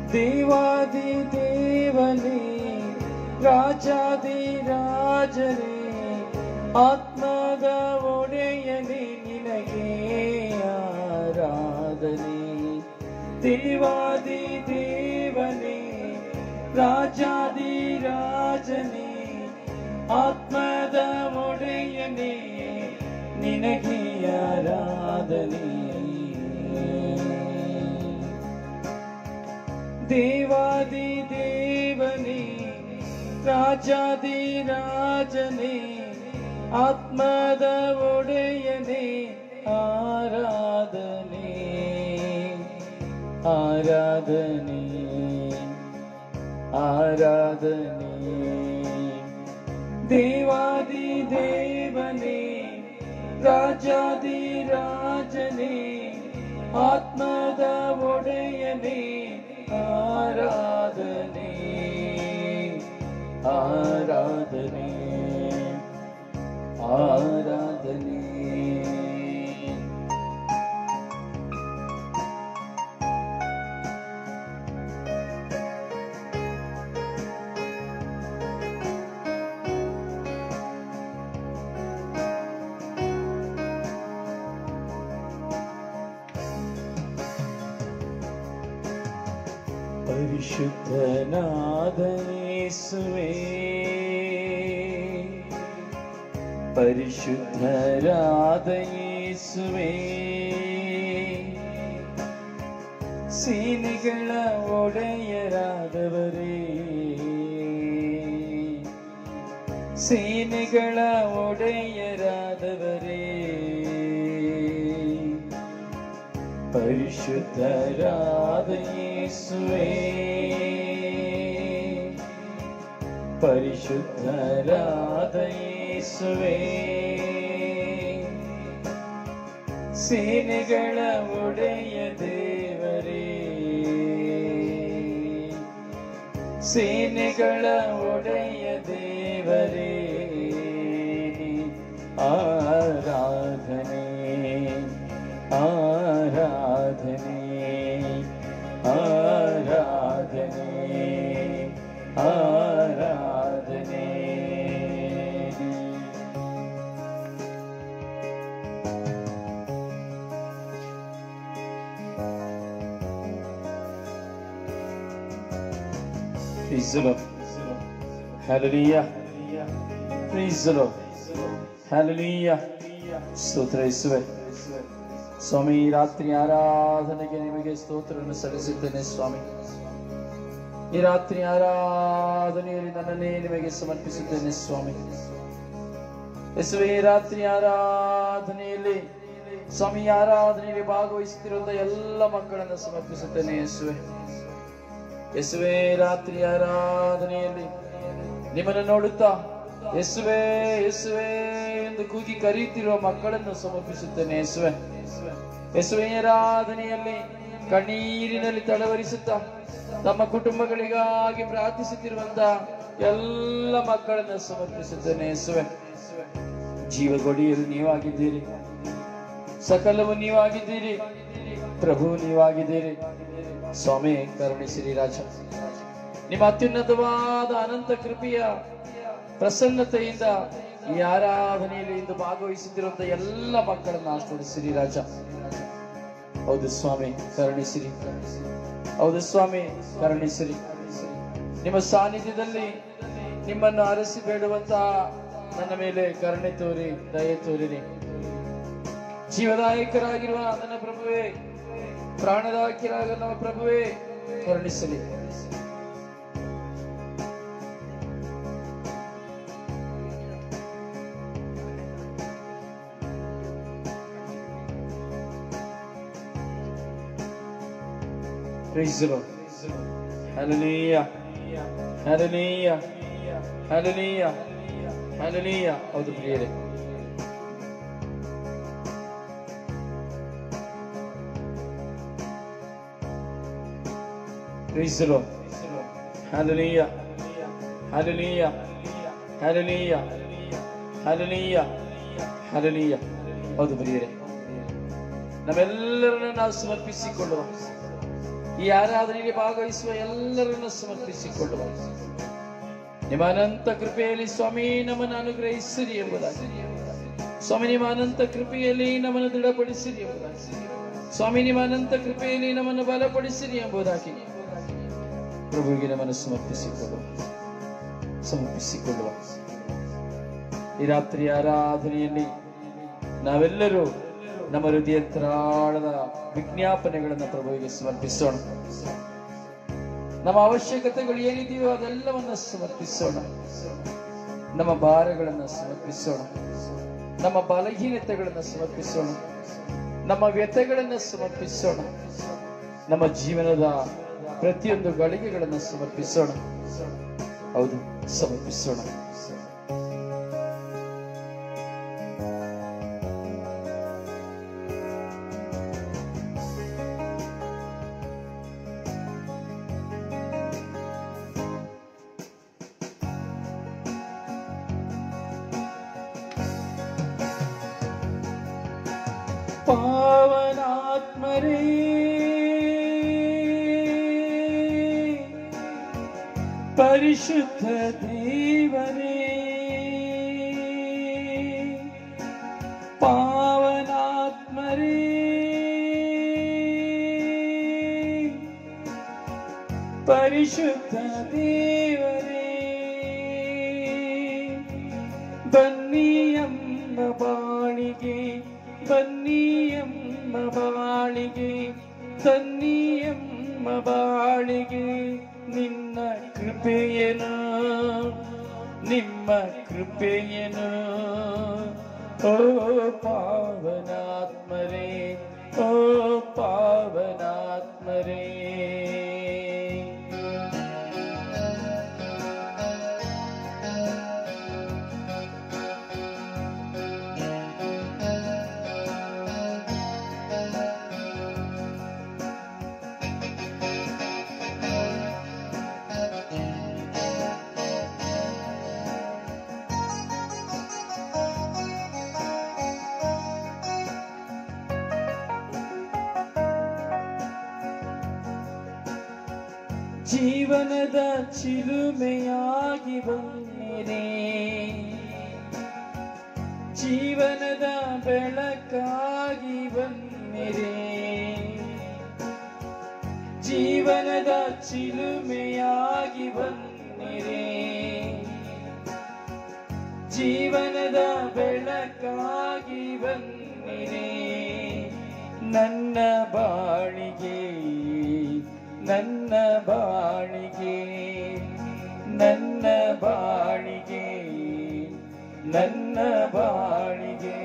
ದೇವಾದಿ ದೇವನೇ ರಾಜಾದಿ ರಾಜನೇ ಆತ್ಮದ ಒಡೆಯನೇ ನಿನಗೆ ಆರಾಧನೆ ದೇವಾದಿ ದೇವನೇ ರಾಜಾದಿ ರಾಜನೇ ಆತ್ಮದ ಒಡೆಯನೇ ನಿನಗೆ ಆರಾಧನೆ ದೇವಾದಿ ದೇವನೇ ರಾಜಾದಿ ರಾಜನೇ ಆತ್ಮದ ಒಡೆಯನೇ ಆರಾಧನೆ ಆರಾಧನೆ ಆರಾಧನೆ ದೇವಾದಿ ದೇವನೇ ರಾಜಾದಿ ರಾಜನೇ ಆತ್ಮದ ಒಡೆಯನೇ ಆರಾಧನೆ ಆರಾಧನೆ ಆರಾಧನೆ ಪರಿಶುದ್ಧನಾದಯೇಸುವೆ ಪರಿಶುದ್ಧರಾದಯೇಸುವೆ ಸೇನೆಗಳ ಒಡೆಯರಾದವರೇ ಸೇನೆಗಳ ಒಡೆಯರಾದವರೇ ಪರಿಶುದ್ಧರಾದ ಯೇಸುವೆ ಪರಿಶುದ್ಧರಾದ ಯೇಸುವೆ ಸೇನೆಗಳ ಒಡೆಯ ದೇವರೇ ಸೇನೆಗಳ ಒಡೆಯ ದೇವರೇ ಆರಾಧನೆ ಆರಾಧನೆ ಆರಾಧನೆ ಆರಾಧನೆ Praise the Lord. Hallelujah. Praise the Lord. Hallelujah. ಸ್ತೋತ್ರ ಯೇಸುವೆ ಸ್ವಾಮಿ ಈ ರಾತ್ರಿ ಆರಾಧನೆಗೆ ನಿಮಗೆ ಸ್ತೋತ್ರವನ್ನು ಸಲ್ಲಿಸುತ್ತೇನೆ ಸ್ವಾಮಿ ಈ ರಾತ್ರಿ ಆರಾಧನೆಯಲ್ಲಿ ನನ್ನನ್ನೇ ನಿಮಗೆ ಸಮರ್ಪಿಸುತ್ತೇನೆ ಸ್ವಾಮಿ ಯೇಸುವೆ ಈ ರಾತ್ರಿ ಆರಾಧನೆಯಲ್ಲಿ ಸ್ವಾಮಿ ಈ ಆರಾಧನೆಯಲ್ಲಿ ಭಾಗವಹಿಸುತ್ತಿರುವಂತಹ ಎಲ್ಲ ಮಕ್ಕಳನ್ನು ಸಮರ್ಪಿಸುತ್ತೇನೆ ಯೇಸುವೆ ಯೇಸುವೆ ರಾತ್ರಿ ಆರಾಧನೆಯಲ್ಲಿ ನಿಮ್ಮನ್ನು ನೋಡುತ್ತಾ ಯೇಸುವೆ ಯೇಸುವೆ ಎಂದು ಕೂಗಿ ಕರೆಯುತ್ತಿರುವ ಮಕ್ಕಳನ್ನು ಸಮರ್ಪಿಸುತ್ತೇನೆ ಯೇಸುವೆ ಯೇಸುವೆ ಈ ಆರಾಧನೆಯಲ್ಲಿ ಕಣ್ಣೀರಿನಲ್ಲಿ ತಡವರಿಸುತ್ತಾ ತಮ್ಮ ಕುಟುಂಬಗಳಿಗಾಗಿ ಪ್ರಾರ್ಥಿಸುತ್ತಿರುವಂತ ಎಲ್ಲ ಮಕ್ಕಳನ್ನು ಸಮರ್ಪಿಸುತ್ತೇನೆ ಯೇಸುವೆ ಜೀವಗೊಡಿಯಲು ನೀವಾಗಿದ್ದೀರಿ ಸಕಲವು ನೀವಾಗಿದ್ದೀರಿ ಪ್ರಭು ನೀವಾಗಿದ್ದೀರಿ ಸ್ವಾಮಿ ಕರುಣಿಸಿರಿ ರಾಜ ನಿಮ್ಮ ಅತ್ಯುನ್ನತವಾದ ಅನಂತ ಕೃಪೆಯ ಪ್ರಸನ್ನತೆಯಿಂದ ಈ ಆರಾಧನೆಯಲ್ಲಿ ಇಂದು ಭಾಗವಹಿಸುತ್ತಿರುವಂತಹ ಎಲ್ಲ ಮಕ್ಕಳನ್ನು ಆಶೀರ್ವದಿಸಿರಿ ರಾಜ ಹೌದು ಸ್ವಾಮಿ ಕರುಣಿಸಿರಿ ಹೌದು ಸ್ವಾಮಿ ಕರುಣಿಸಿರಿ ನಿಮ್ಮ ಸಾನ್ನಿಧ್ಯದಲ್ಲಿ ನಿಮ್ಮನ್ನು ಅರಸಿ ಬೇಡುವಂತಹ ನನ್ನ ಮೇಲೆ ಕರುಣೆ ತೋರಿ ದಯೆ ತೋರಿರಿ ಜೀವದಾಯಕರಾಗಿರುವ ನನ್ನ ಪ್ರಭುವೇ ಪ್ರಾಣದಾಯಕರಾಗ ನಮ್ಮ ಪ್ರಭುವೇ ಕರುಣಿಸಲಿ Praise the Lord. Hallelujah. Hallelujah. Hallelujah. Hallelujah. ಹೌದು ಪ್ರಿಯರೇ Praise the Lord. Hallelujah. Hallelujah. Hallelujah. Hallelujah. Hallelujah. ಹೌದು ಪ್ರಿಯರೇ ನಮ್ಮೆಲ್ಲರನ್ನ ನಾವು ಸಮರ್ಪಿಸಿಕೊಳ್ಳುವ ಈ ಆರಾಧನೆಗೆ ಭಾಗವಹಿಸುವ ಎಲ್ಲರನ್ನು ಸಮರ್ಪಿಸಿಕೊಳ್ಳುವ ನಿಮ್ಮ ಅನಂತ ಕೃಪೆಯಲ್ಲಿ ಸ್ವಾಮಿ ನಮ್ಮನ್ನು ಅನುಗ್ರಹಿಸಿರಿ ಎಂಬುದಾಗಿ ಸ್ವಾಮಿ ನಿಮ್ಮ ಅನಂತ ಕೃಪೆಯಲ್ಲಿ ನಮ್ಮನ್ನು ದೃಢಪಡಿಸಿರಿ ಎಂಬುದಾಗಿ ಸ್ವಾಮಿ ನಿಮ್ಮ ಅನಂತ ಕೃಪೆಯಲ್ಲಿ ನಮ್ಮನ್ನು ಬಲಪಡಿಸಿರಿ ಎಂಬುದಾಗಿ ಪ್ರಭುವಿಗೆ ನಮ್ಮನ್ನು ಸಮರ್ಪಿಸಿಕೊಳ್ಳುವ ಸಮರ್ಪಿಸಿಕೊಳ್ಳುವ ಈ ರಾತ್ರಿ ಆರಾಧನೆಯಲ್ಲಿ ನಾವೆಲ್ಲರೂ ನಮ್ಮ ಹೃದಯಂತರಾಳದ ವಿಜ್ಞಾಪನೆಗಳನ್ನು ಪ್ರಭುವಿಗೆ ಸಮರ್ಪಿಸೋಣ ನಮ್ಮ ಅವಶ್ಯಕತೆಗಳು ಏನಿದೆಯೋ ಅದೆಲ್ಲವನ್ನ ಸಮರ್ಪಿಸೋಣ ನಮ್ಮ ಭಾರಗಳನ್ನು ಸಮರ್ಪಿಸೋಣ ನಮ್ಮ ಬಲಹೀನತೆಗಳನ್ನು ಸಮರ್ಪಿಸೋಣ ನಮ್ಮ ವ್ಯಥೆಗಳನ್ನು ಸಮರ್ಪಿಸೋಣ ನಮ್ಮ ಜೀವನದ ಪ್ರತಿಯೊಂದು ಗಳಿಗೆಗಳನ್ನು ಸಮರ್ಪಿಸೋಣ ಹೌದು ಸಮರ್ಪಿಸೋಣ ಪಾವನಾತ್ಮರೇ ಪರಿಶುದ್ಧ ದೇವರೇ ಪಾವನಾತ್ಮರೇ ಪರಿಶುದ್ಧ ದೇವರೇ ಬನ್ನಿ ಎಂಬ ಬಾಳಿಗೆ ಬನ್ನಿ ಎಂಬ ಬಾಳಿಗೆ ತನ್ನಿ ಎಂಬ ಬಾಳಿಗೆ ನಿನ್ನ ಕೃಪೆಯನು ನಿಮ್ಮ ಕೃಪೆಯನು ಓ ಪಾವನಾತ್ಮರೇ ಓ ಪಾವನಾತ್ಮರೇ ಜೀವನದ ಚಿಲುಮೆಯಾಗಿ ಬಂದಿರೆ ಜೀವನದ ಬೆಳಕಾಗಿ ಬಂದಿರೆ ಜೀವನದ ಚಿಲುಮೆಯಾಗಿ ಬಂದಿರೆ ಜೀವನದ ಬೆಳಕಾಗಿ ಬಂದಿರೆ ನನ್ನ ಬಾಳಿಗೆ ನನ್ನ ಬಾಳಿಗೆ ನನ್ನ ಬಾಳಿಗೆ ನನ್ನ ಬಾಳಿಗೆ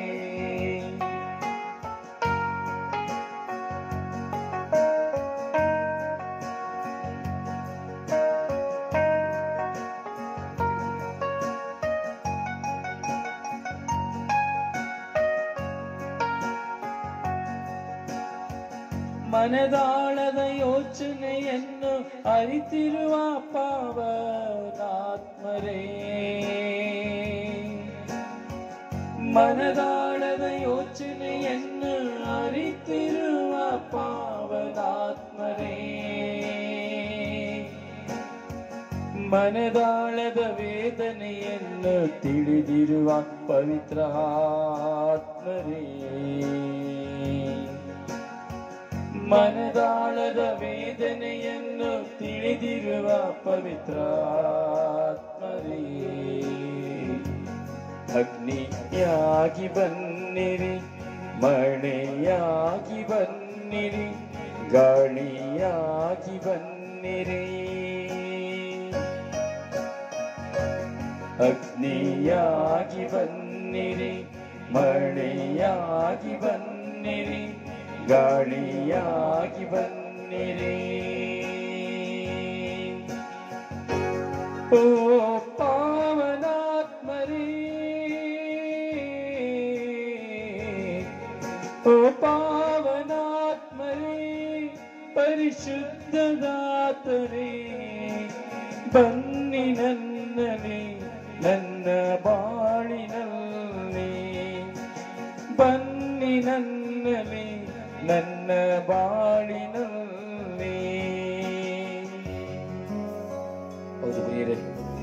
ಮನದಾಳದ ಯೋಚನೆಯನ್ನು ಅರಿತಿರುವ ಪಾವನಾತ್ಮರೇ ಮನದಾಳದ ಯೋಚನೆಯನ್ನು ಅರಿತಿರುವ ಪಾವನಾತ್ಮರೇ ಮನದಾಳದ ವೇದನೆಯನ್ನು ತಿಳಿದಿರುವ ಪವಿತ್ರ ಆತ್ಮರೇ ಮನದಾಳದ ವೇದನೆಯನ್ನು ತಿಳಿದಿರುವ ಪವಿತ್ರ ಆತ್ಮರೇ ಅಗ್ನಿಯಾಗಿ ಬನ್ನಿರಿ ಮಳೆಯಾಗಿ ಬನ್ನಿರಿ ಗಾಳಿಯಾಗಿ ಬನ್ನಿರಿ ಅಗ್ನಿಯಾಗಿ ಬನ್ನಿರಿ ಮಳೆಯಾಗಿ ಬನ್ನಿರಿ ಗಾಳಿಯಾಗಿ ಬನ್ನಿರಿ ಓ ಪಾವನಾತ್ಮರೇ ಓ ಪಾವನಾತ್ಮರೇ ಪರಿಶುದ್ಧದಾತರೇ ಬನ್ನಿ ನನ್ನಲಿ ನನ್ನ ಬಾಳಿನಲ್ಲಿ ಬನ್ನಿ ನನ್ನಲಿ ನನ್ನ ಬಾಳಿನಲ್ಲಿ ಹೌದು ಪ್ರಿಯರೇ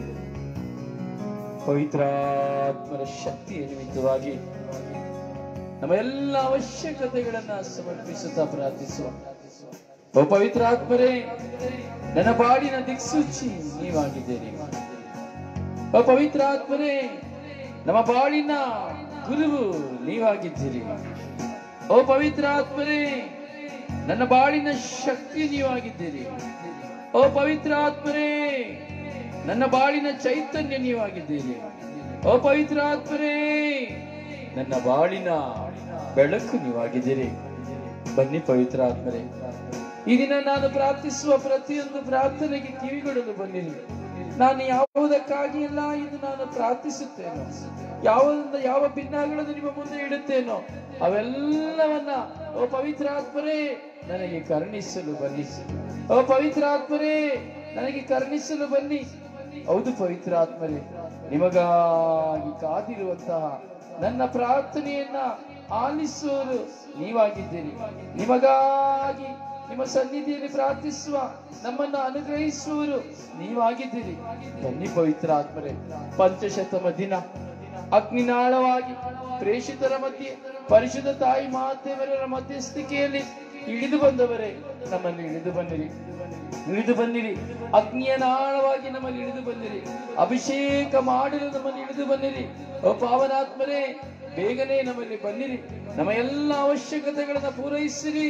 ಪವಿತ್ರಾತ್ಮರ ಶಕ್ತಿಯ ನಿಮಿತ್ತವಾಗಿ ನಮ್ಮ ಎಲ್ಲ ಅವಶ್ಯಕತೆಗಳನ್ನ ಸಮರ್ಪಿಸುತ್ತಾ ಪ್ರಾರ್ಥಿಸುವ ಓ ಪವಿತ್ರಾತ್ಮರೇ ನನ್ನ ಬಾಡಿನ ದಿಕ್ಸೂಚಿ ನೀವಾಗಿದ್ದೀರಿ ಓ ಪವಿತ್ರಾತ್ಮರೇ ನಮ್ಮ ಬಾಳಿನ ಗುರುವು ನೀವಾಗಿದ್ದೀರಿ ಓ ಪವಿತ್ರಾತ್ಮರೇ ನನ್ನ ಬಾಳಿನ ಶಕ್ತಿ ನೀವಾಗಿದ್ದೀರಿ ಓ ಪವಿತ್ರಾತ್ಮರೇ ನನ್ನ ಬಾಳಿನ ಚೈತನ್ಯ ನೀವಾಗಿದ್ದೀರಿ ಓ ಪವಿತ್ರಾತ್ಮರೇ ನನ್ನ ಬಾಳಿನ ಬೆಳಕು ನೀವಾಗಿದ್ದೀರಿ ಬನ್ನಿ ಪವಿತ್ರಾತ್ಮರೇ ಈ ದಿನ ನಾನು ಪ್ರಾರ್ಥಿಸುವ ಪ್ರತಿಯೊಂದು ಪ್ರಾರ್ಥನೆಗೆ ಕಿವಿಗೊಡಲು ಬನ್ನಿರಿ ನಾನು ಯಾವುದಕ್ಕಾಗಿ ಎಲ್ಲ ಇದು ನಾನು ಪ್ರಾರ್ಥಿಸುತ್ತೇನೋ ಯಾವೊಂದು ಯಾವ ಭಿನ್ನಗಳನ್ನು ನಿಮ್ಮ ಮುಂದೆ ಇಡುತ್ತೇನೋ ಅವೆಲ್ಲವನ್ನ ಓ ಪವಿತ್ರಾತ್ಮರೇ ನನಗೆ ಕರುಣಿಸಲು ಬನ್ನಿ ಓ ಪವಿತ್ರಾತ್ಮರೇ ನನಗೆ ಕರುಣಿಸಲು ಬನ್ನಿ ಹೌದು ಪವಿತ್ರಾತ್ಮರೇ ನಿಮಗಾಗಿ ಕಾದಿರುವಂತಹ ನನ್ನ ಪ್ರಾರ್ಥನೆಯನ್ನ ಆಲಿಸುವರು ನೀವಾಗಿದ್ದೀರಿ ನಿಮಗಾಗಿ ನಿಮ್ಮ ಸನ್ನಿಧಿಯಲ್ಲಿ ಪ್ರಾರ್ಥಿಸುವ ನಮ್ಮನ್ನ ಅನುಗ್ರಹಿಸುವರು ನೀವಾಗಿದ್ದೀರಿ ಬನ್ನಿ ಪವಿತ್ರ ಆತ್ಮರೇ ಪಂಚಶತಮ ದಿನ ಅಗ್ನಿನಾಳವಾಗಿ ಪ್ರೇಷಿತರ ಮಧ್ಯೆ ಪರಿಶುದ್ಧ ತಾಯಿ ಮಾತೆಯವರ ಮಧ್ಯಸ್ಥಿಕೆಯಲ್ಲಿ ಇಳಿದು ಬಂದವರೇ ನಮ್ಮನ್ನು ಇಳಿದು ಬನ್ನಿರಿ ಇಳಿದು ಬನ್ನಿರಿ ಅಗ್ನಿಯ ನಾಳವಾಗಿ ನಮ್ಮಲ್ಲಿ ಇಳಿದು ಬನ್ನಿರಿ ಅಭಿಷೇಕ ಮಾಡಲು ನಮ್ಮನ್ನು ಇಳಿದು ಬನ್ನಿರಿ ಓ ಪಾವನಾತ್ಮರೇ ಬೇಗನೆ ನಮ್ಮಲ್ಲಿ ಬನ್ನಿರಿ ನಮ್ಮ ಎಲ್ಲ ಅವಶ್ಯಕತೆಗಳನ್ನ ಪೂರೈಸಿರಿ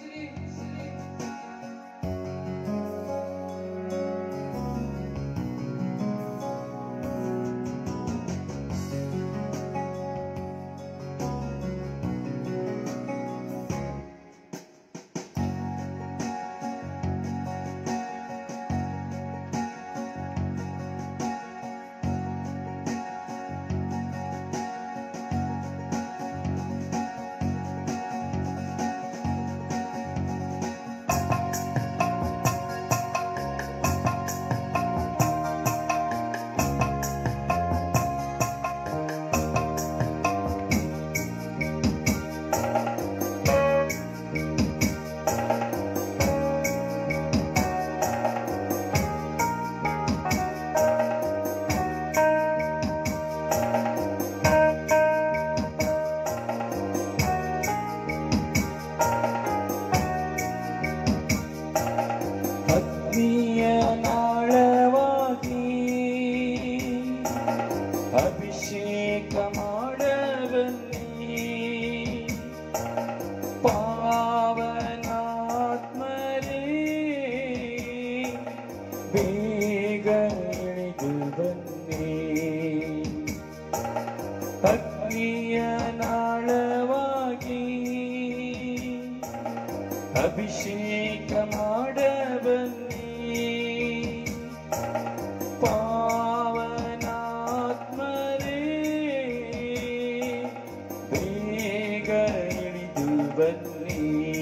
ಅಗ್ನಿಯ ನಾಳವಾಗಿ ಅಭಿಷೇಕ ಮಾಡಬನ್ನಿ ಪಾವನಾತ್ಮರೇ ಬೇಗ ಇಳಿದು ಬನ್ನಿ ಅಗ್ನಿಯ ನಾಳವಾಗಿ ಅಭಿಷೇಕ ಮಾಡಬನ್ನಿ ಪಾವನಾತ್ಮರೇ ಬೇಗ ಇಳಿದು ಬನ್ನಿ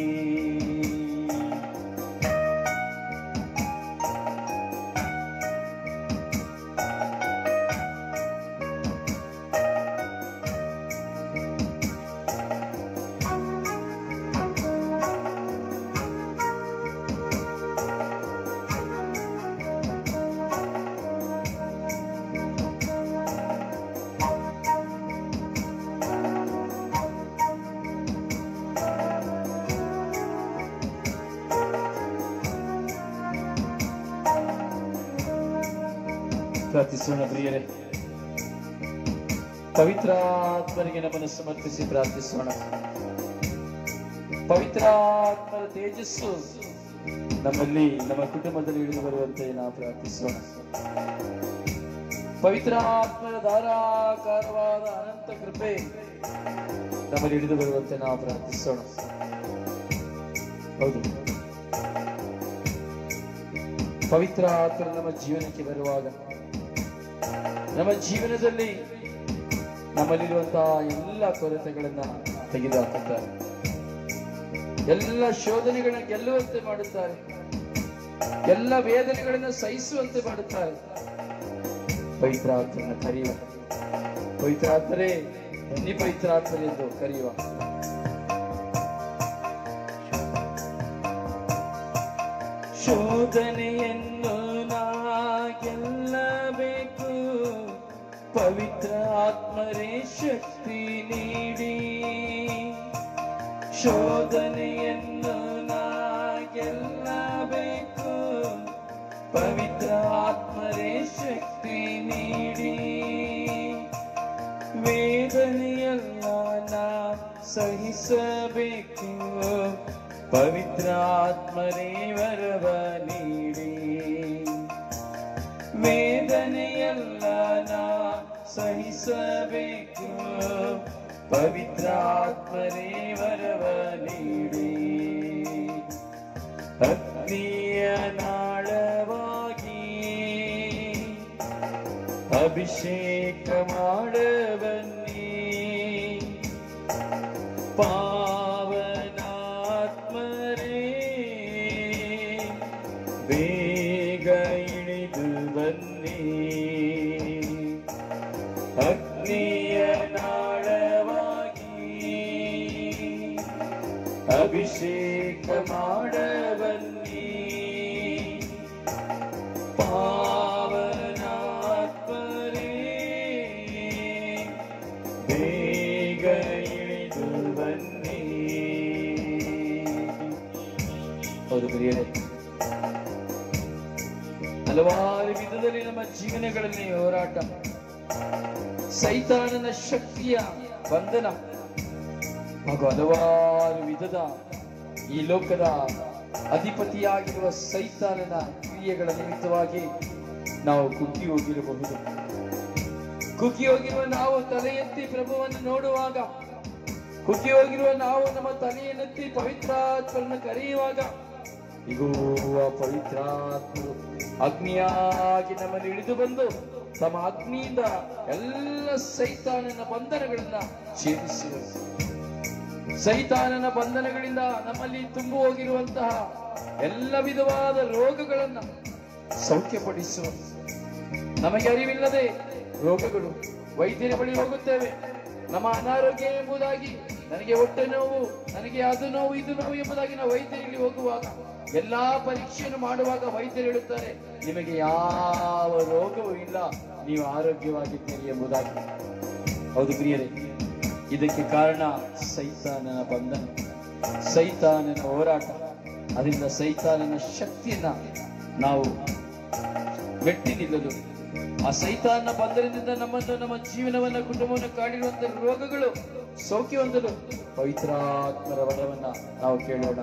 ಪ್ರಾರ್ಥಿಸೋಣ ಪ್ರಿಯರೇ ಪವಿತ್ರಾತ್ಮರಿಗೆ ನಮ್ಮನ್ನು ಸಮರ್ಪಿಸಿ ಪ್ರಾರ್ಥಿಸೋಣ ಪವಿತ್ರಾತ್ಮರ ತೇಜಸ್ಸು ನಮ್ಮಲ್ಲಿ ನಮ್ಮ ಕುಟುಂಬದಲ್ಲಿ ಇಳಿದು ಬರುವಂತೆ ನಾವು ಪ್ರಾರ್ಥಿಸೋಣ ಪವಿತ್ರಾತ್ಮರ ಧಾರಾಕಾರವಾದ ಅನಂತ ಕೃಪೆ ನಮ್ಮಲ್ಲಿ ಇಳಿದು ಬರುವಂತೆ ನಾವು ಪ್ರಾರ್ಥಿಸೋಣ ಹೌದು ಪವಿತ್ರ ಆತ್ಮ ನಮ್ಮ ಜೀವನಕ್ಕೆ ಬರುವಾಗ ನಮ್ಮ ಜೀವನದಲ್ಲಿ ನಮ್ಮಲ್ಲಿರುವಂತಹ ಎಲ್ಲ ಕೊರತೆಗಳನ್ನ ತೆಗೆದುಹಾಕುತ್ತಾರೆ ಎಲ್ಲ ಶೋಧನೆಗಳನ್ನ ಗೆಲ್ಲುವಂತೆ ಮಾಡುತ್ತಾರೆ ಎಲ್ಲ ವೇದನೆಗಳನ್ನ ಸಹಿಸುವಂತೆ ಮಾಡುತ್ತಾರೆ ಪವಿತ್ರಾತ್ಮನ ಕರೆಯುವ ಪವಿತ್ರಾತ್ಮರೇ ಬನ್ನಿ ಪವಿತ್ರಾತ್ಮರೇ ಎಂದು ಕರೆಯುವ ಶೋಧನೆಯನ್ನು ನಾ ಗೆಲ್ಲ ಪವಿತ್ರ ಆತ್ಮರೇ ಶಕ್ತಿ ನೀಡಿ ಶೋಧನೆಯನ್ನು ನಾ ಗೆಲ್ಲಬೇಕು ಪವಿತ್ರ ಆತ್ಮರೇ ಶಕ್ತಿ ನೀಡಿ ವೇದನೆಯಲ್ಲ ನಾ ಸಹಿಸಬೇಕು ಪವಿತ್ರ ಆತ್ಮರೇ ವರವ ನೀಡಿ ವೇದನೆಯಲ್ಲ ನಾ ಸಹಿಸಬೇಕು ಪವಿತ್ರ ಆತ್ಮರೇ ವರವ ನೀಡಿ ಅಗ್ನಿಯ ನಾಳವಾಗಿ ಅಭಿಷೇಕ ಮಾಡಬನ್ನಿ ಪಾವನಾತ್ಮರೇ ಬೇಗ ಇಳಿದು ಬನ್ನಿ ಅಗ್ನಿಯ ನಾಳವಾಗಿ ಅಭಿಷೇಕ ಮಾಡಬನ್ನಿ ಪಾವನಾತ್ಮರೇ ಬೇಗ ಇಳಿದು ಬನ್ನಿ ಹೌದು ಪ್ರಿಯರೇ ಹಲವಾರು ವಿಧದಲ್ಲಿ ನಮ್ಮ ಜೀವನಗಳಲ್ಲಿ ಹೋರಾಟ ಸೈತಾನನ ಶಕ್ತಿಯ ಬಂಧನ ಹಾಗೂ ಹಲವಾರು ವಿಧದ ಈ ಲೋಕದ ಅಧಿಪತಿಯಾಗಿರುವ ಸೈತಾನನ ಕ್ರಿಯೆಗಳ ನಿಮಿತ್ತವಾಗಿ ನಾವು ಕುಗ್ಗಿ ಹೋಗಿರಬಹುದು ಕುಗ್ಗಿ ಹೋಗಿರುವ ನಾವು ತಲೆ ಎತ್ತಿ ಪ್ರಭುವನ್ನು ನೋಡುವಾಗ ಕುಗ್ಗಿ ಹೋಗಿರುವ ನಾವು ನಮ್ಮ ತಲೆಯನ್ನೆತ್ತಿ ಪವಿತ್ರಾತ್ಮರನ್ನು ಕರೆಯುವಾಗ ಇಗೋ ಆ ಪವಿತ್ರಾತ್ಮರು ಅಗ್ನಿಯಾಗಿ ನಮ್ಮಲ್ಲಿ ಇಳಿದು ಬಂದು ತಮ್ಮ ಅಗ್ನಿಯಿಂದ ಎಲ್ಲ ಸೈತಾನನ ಬಂಧನಗಳನ್ನ ಛೇದಿಸಿದರು ಸೈತಾನನ ಬಂಧನಗಳಿಂದ ನಮ್ಮಲ್ಲಿ ತುಂಬು ಹೋಗಿರುವಂತಹ ಎಲ್ಲ ವಿಧವಾದ ರೋಗಗಳನ್ನ ಸೌಖ್ಯಪಡಿಸುವ ನಮಗೆ ಅರಿವಿಲ್ಲದೆ ರೋಗಗಳು ವೈದ್ಯರ ಬಳಿ ಹೋಗುತ್ತೇವೆ ನಮ್ಮ ಅನಾರೋಗ್ಯ ಎಂಬುದಾಗಿ ನನಗೆ ಹೊಟ್ಟೆ ನೋವು ನನಗೆ ಅದು ನೋವು ಇದು ನೋವು ಎಂಬುದಾಗಿ ನಾವು ವೈದ್ಯರಲ್ಲಿ ಹೋಗುವಾಗ ಎಲ್ಲಾ ಪರೀಕ್ಷೆಯನ್ನು ಮಾಡುವಾಗ ವೈದ್ಯರು ಹೇಳುತ್ತಾರೆ ನಿಮಗೆ ಯಾವ ರೋಗವೂ ಇಲ್ಲ ನೀವು ಆರೋಗ್ಯವಾಗಿದ್ದೀರಿ ಎಂಬುದಾಗಿ ಹೌದು ಪ್ರಿಯರೇ ಇದಕ್ಕೆ ಕಾರಣ ಸೈತಾನನ ಬಂಧನ ಸೈತಾನನ ಹೋರಾಟ ಅದರಿಂದ ಸೈತಾನನ ಶಕ್ತಿಯನ್ನ ನಾವು ಮೆಟ್ಟಿ ನಿಲ್ಲಲು ಆ ಸೈತಾನ ಬಂಧನದಿಂದ ನಮ್ಮನ್ನು ನಮ್ಮ ಜೀವನವನ್ನ ಕುಟುಂಬವನ್ನು ಕಾಡಿರುವಂತ ರೋಗಗಳು ಸೌಖ್ಯ ಹೊಂದಲು ಪವಿತ್ರಾತ್ಮರ ವರವನ್ನ ನಾವು ಕೇಳೋಣ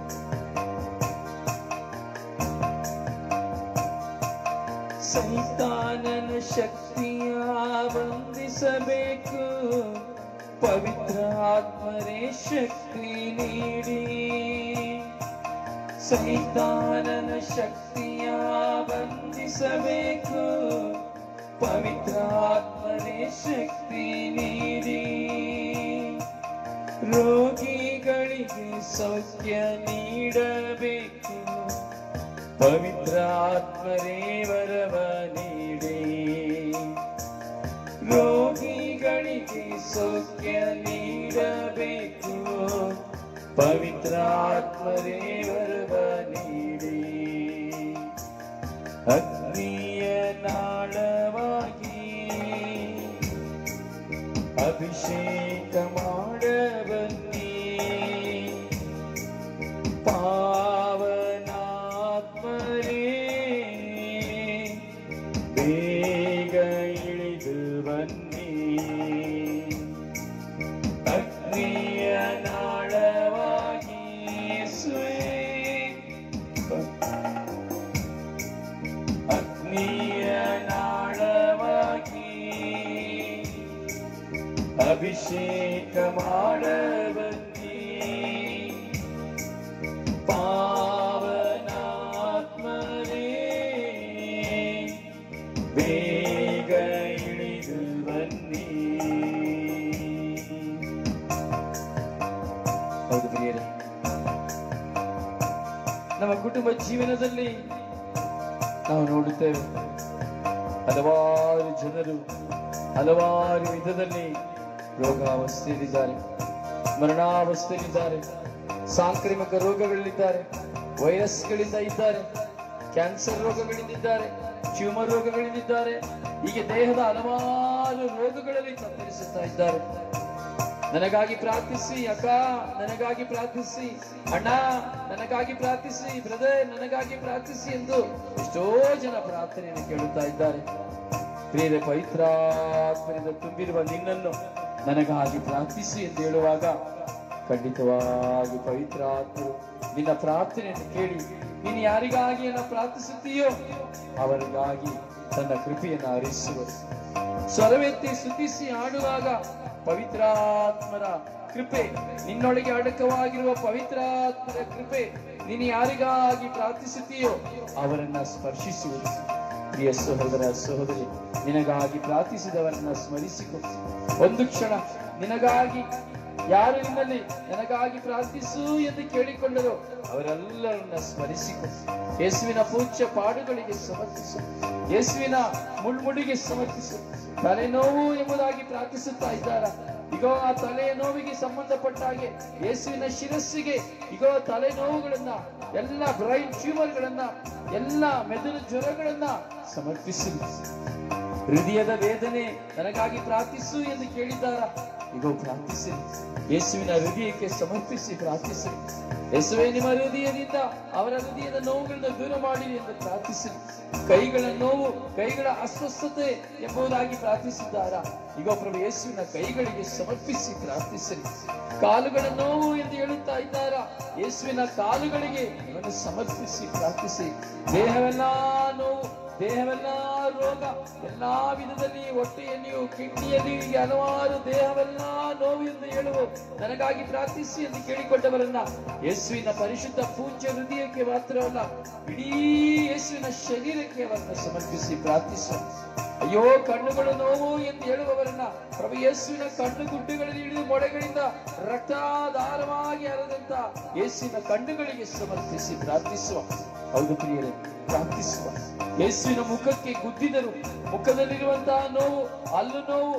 ಸೈತಾನನ ಶಕ್ತಿಯ ಬಂಧಿಸಬೇಕು ಪವಿತ್ರ ಆತ್ಮರೇ ಶಕ್ತಿ ನೀಡಿ ಸೈತಾನನ ಶಕ್ತಿಯ ಬಂಧಿಸಬೇಕು ಪವಿತ್ರ ಆತ್ಮರೇ ಶಕ್ತಿ ನೀಡಿ ರೋಗಿಗಳಿಗೆ ಸೌಖ್ಯ ನೀಡಬೇಕು ಪವಿತ್ರ ಆತ್ಮರೇ ವರವ ನೀಡಿ ರೋಗಿಗಳಿಗೆ ಸೌಖ್ಯ ನೀಡಬೇಕು ಪವಿತ್ರ ಆತ್ಮರೇ ವರವ ನೀಡಿ ಅಗ್ನಿಯ ನಾಳವಾಗಿ ಅಭಿಷೇಕ ಮಾಡಬನ್ನಿ ಪಾವನಾತ್ಮರೇ ಬೇಗ ಇಳಿದು ಬನ್ನಿ ಅಗ್ನಿಯ ನಾಳವಾಗಿ ಯೇಸುವೇ, ಅಗ್ನಿಯ ನಾಳವಾಗಿ ಅಭಿಷೇಕ ಮಾಡಬನ್ನಿ ಪಾವನಾತ್ಮರೇ ಬೇಗ ಇಳಿದು ಬನ್ನಿ ಹೌದು ಪ್ರಿಯರೇ ನಮ್ಮ ಕುಟುಂಬ ಜೀವನದಲ್ಲಿ ನಾವು ನೋಡುತ್ತೇವೆ ಹಲವಾರು ಜನರು ಹಲವಾರು ವಿಧದಲ್ಲಿ ರೋಗಾವಸ್ಥೆಯಲ್ಲಿದ್ದಾರೆ ಮರಣಾವಸ್ಥೆಯಲ್ಲಿದ್ದಾರೆ ಸಾಂಕ್ರಾಮಿಕ ರೋಗಗಳಲ್ಲಿದ್ದಾರೆ ವೈರಸ್ಗಳಿಂದ ಇದ್ದಾರೆ ಕ್ಯಾನ್ಸರ್ ರೋಗಗಳಿಂದ ಇದ್ದಾರೆ ಟ್ಯೂಮರ್ ರೋಗಗಳಿಂದಿದ್ದಾರೆ ಹೀಗೆ ದೇಹದ ಹಲವಾರು ಹಲವಾರು ರೋಗಗಳಲ್ಲಿ ತತ್ತರಿಸುತ್ತಾ ಇದ್ದಾರೆ ನನಗಾಗಿ ಪ್ರಾರ್ಥಿಸಿ ಅಕ್ಕ ನನಗಾಗಿ ಪ್ರಾರ್ಥಿಸಿ ಅಣ್ಣ ನನಗಾಗಿ ಪ್ರಾರ್ಥಿಸಿ ಬ್ರದರ್ ನನಗಾಗಿ ಪ್ರಾರ್ಥಿಸಿ ಎಂದು ಎಷ್ಟೋ ಜನ ಪ್ರಾರ್ಥನೆಯನ್ನು ಕೇಳುತ್ತಾ ಇದ್ದಾರೆ ಪ್ರಿಯರೇ ಪವಿತ್ರಾತ್ಮರಿಂದ ತುಂಬಿರುವ ನಿನ್ನನ್ನು ನನಗಾಗಿ ಪ್ರಾರ್ಥಿಸಿ ಎಂದು ಹೇಳುವಾಗ ಖಂಡಿತವಾಗಿ ಪವಿತ್ರಾತ್ಮರು ನಿನ್ನ ಪ್ರಾರ್ಥನೆಯನ್ನು ಕೇಳಿ ನೀನು ಯಾರಿಗಾಗಿ ಅನ್ನ ಪ್ರಾರ್ಥಿಸುತ್ತೀಯೋ ಅವರಿಗಾಗಿ ತನ್ನ ಕೃಪೆಯನ್ನು ಹರಿಸುವರು ಸ್ವರವೆತ್ತಿ ಸ್ತುತಿಸಿ ಆಡುವಾಗ ಪವಿತ್ರಾತ್ಮರ ಕೃಪೆ ನಿನ್ನೊಳಗೆ ಅಡಕವಾಗಿರುವ ಪವಿತ್ರಾತ್ಮರ ಕೃಪೆ ನೀನು ಯಾರಿಗಾಗಿ ಪ್ರಾರ್ಥಿಸುತ್ತೀಯೋ ಅವರನ್ನ ಸ್ಪರ್ಶಿಸುವುದು ಪ್ರಿಯ ಸಹೋದರ ಸಹೋದರಿ ನಿನಗಾಗಿ ಪ್ರಾರ್ಥಿಸಿದವರನ್ನ ಸ್ಮರಿಸಿಕೊ ಒಂದು ಕ್ಷಣ ನಿನಗಾಗಿ ಯಾರು ನಿನ್ನಲ್ಲಿ ನನಗಾಗಿ ಪ್ರಾರ್ಥಿಸು ಎಂದು ಕೇಳಿಕೊಂಡರು ಅವರೆಲ್ಲರನ್ನ ಸ್ಮರಿಸಿಕೊ ಯೇಸುವಿನ ಪೂಜ್ಯ ಪಾಡುಗಳಿಗೆ ಸಮರ್ಪಿಸು ಯೇಸುವಿನ ಮುಳ್ಮುಡಿಗೆ ಸಮರ್ಪಿಸು ತಲೆನೋವು ಎಂಬುದಾಗಿ ಪ್ರಾರ್ಥಿಸುತ್ತಾ ಇದ್ದಾರ ಇಗೋ ಆ ತಲೆಯ ನೋವಿಗೆ ಸಂಬಂಧಪಟ್ಟ ಹಾಗೆ ಯೇಸುವಿನ ಶಿರಸ್ಸಿಗೆ ಇಗೋ ತಲೆನೋವುಗಳನ್ನ ಎಲ್ಲ ಬ್ರೈನ್ ಟ್ಯೂಮರ್ಗಳನ್ನ ಎಲ್ಲ ಮೆದುಳು ಜ್ವರಗಳನ್ನ ಸಮರ್ಪಿಸಿ ಹೃದಯದ ವೇದನೆ ನನಗಾಗಿ ಪ್ರಾರ್ಥಿಸು ಎಂದು ಕೇಳಿದ್ದಾರ ಇಗೋ ಪ್ರಾರ್ಥಿಸಿ ಯೇಸುವಿನ ಹೃದಯಕ್ಕೆ ಸಮರ್ಪಿಸಿ ಪ್ರಾರ್ಥಿಸಿ ಯೇಸುವೆ ನಿಮ್ಮ ಹೃದಯದಿಂದ ಅವರ ಹೃದಯದ ನೋವುಗಳನ್ನು ದೂರ ಮಾಡಿರಿ ಎಂದು ಪ್ರಾರ್ಥಿಸಿ ಕೈಗಳ ನೋವು ಕೈಗಳ ಅಸ್ವಸ್ಥತೆ ಎಂಬುದಾಗಿ ಪ್ರಾರ್ಥಿಸಿದ್ದಾರ ಈಗ ಪ್ರಭು ಯೇಸುವಿನ ಕೈಗಳಿಗೆ ಸಮರ್ಪಿಸಿ ಪ್ರಾರ್ಥಿಸಿರಿ ಕಾಲುಗಳ ನೋವು ಎಂದು ಹೇಳುತ್ತಾ ಇದ್ದಾರ ಯೇಸುವಿನ ಕಾಲುಗಳಿಗೆ ಇವನು ಸಮರ್ಪಿಸಿ ಪ್ರಾರ್ಥಿಸಿ ದೇಹವೆಲ್ಲ ನೋವು ದೇಹವೆಲ್ಲ ರೋಗ ಎಲ್ಲಾ ವಿಧದಲ್ಲಿ ಹೊಟ್ಟೆಯಲ್ಲಿಯೂ ಕಿಡ್ನಿಯಲ್ಲಿಯೂ ಹೀಗೆ ಹಲವಾರು ದೇಹವೆಲ್ಲ ನೋವು ಎಂದು ಹೇಳುವ ನನಗಾಗಿ ಪ್ರಾರ್ಥಿಸಿ ಎಂದು ಕೇಳಿಕೊಂಡವರನ್ನ ಯೇಸುವಿನ ಪರಿಶುದ್ಧ ಪೂಜ್ಯ ಹೃದಯಕ್ಕೆ ಮಾತ್ರವಲ್ಲ ಇಡೀ ಯೇಸುವಿನ ಶರೀರಕ್ಕೆ ಅವರನ್ನ ಸಮರ್ಪಿಸಿ ಪ್ರಾರ್ಥಿಸುವ ಅಯ್ಯೋ ಕಣ್ಣುಗಳು ನೋವು ಎಂದು ಹೇಳುವವರನ್ನ ಪ್ರಭು ಯೇಸುವಿನ ಕಣ್ಣು ಗುಡ್ಡುಗಳಲ್ಲಿ ಹಿಡಿದು ಮೊಳೆಗಳಿಂದ ರಕ್ತಧಾರವಾಗಿ ಹರಿದಂತ ಯೇಸುವಿನ ಕಣ್ಣುಗಳಿಗೆ ಸಮರ್ಪಿಸಿ ಪ್ರಾರ್ಥಿಸುವ ಹೌದು ಪ್ರಿಯರೇ ಪ್ರಾರ್ಥಿಸುವ ಯೇಸುವಿನ ಮುಖಕ್ಕೆ ಗುದ್ದಿದರು ಮುಖದಲ್ಲಿರುವಂತಹ ನೋವು ಹಲ್ಲು ನೋವು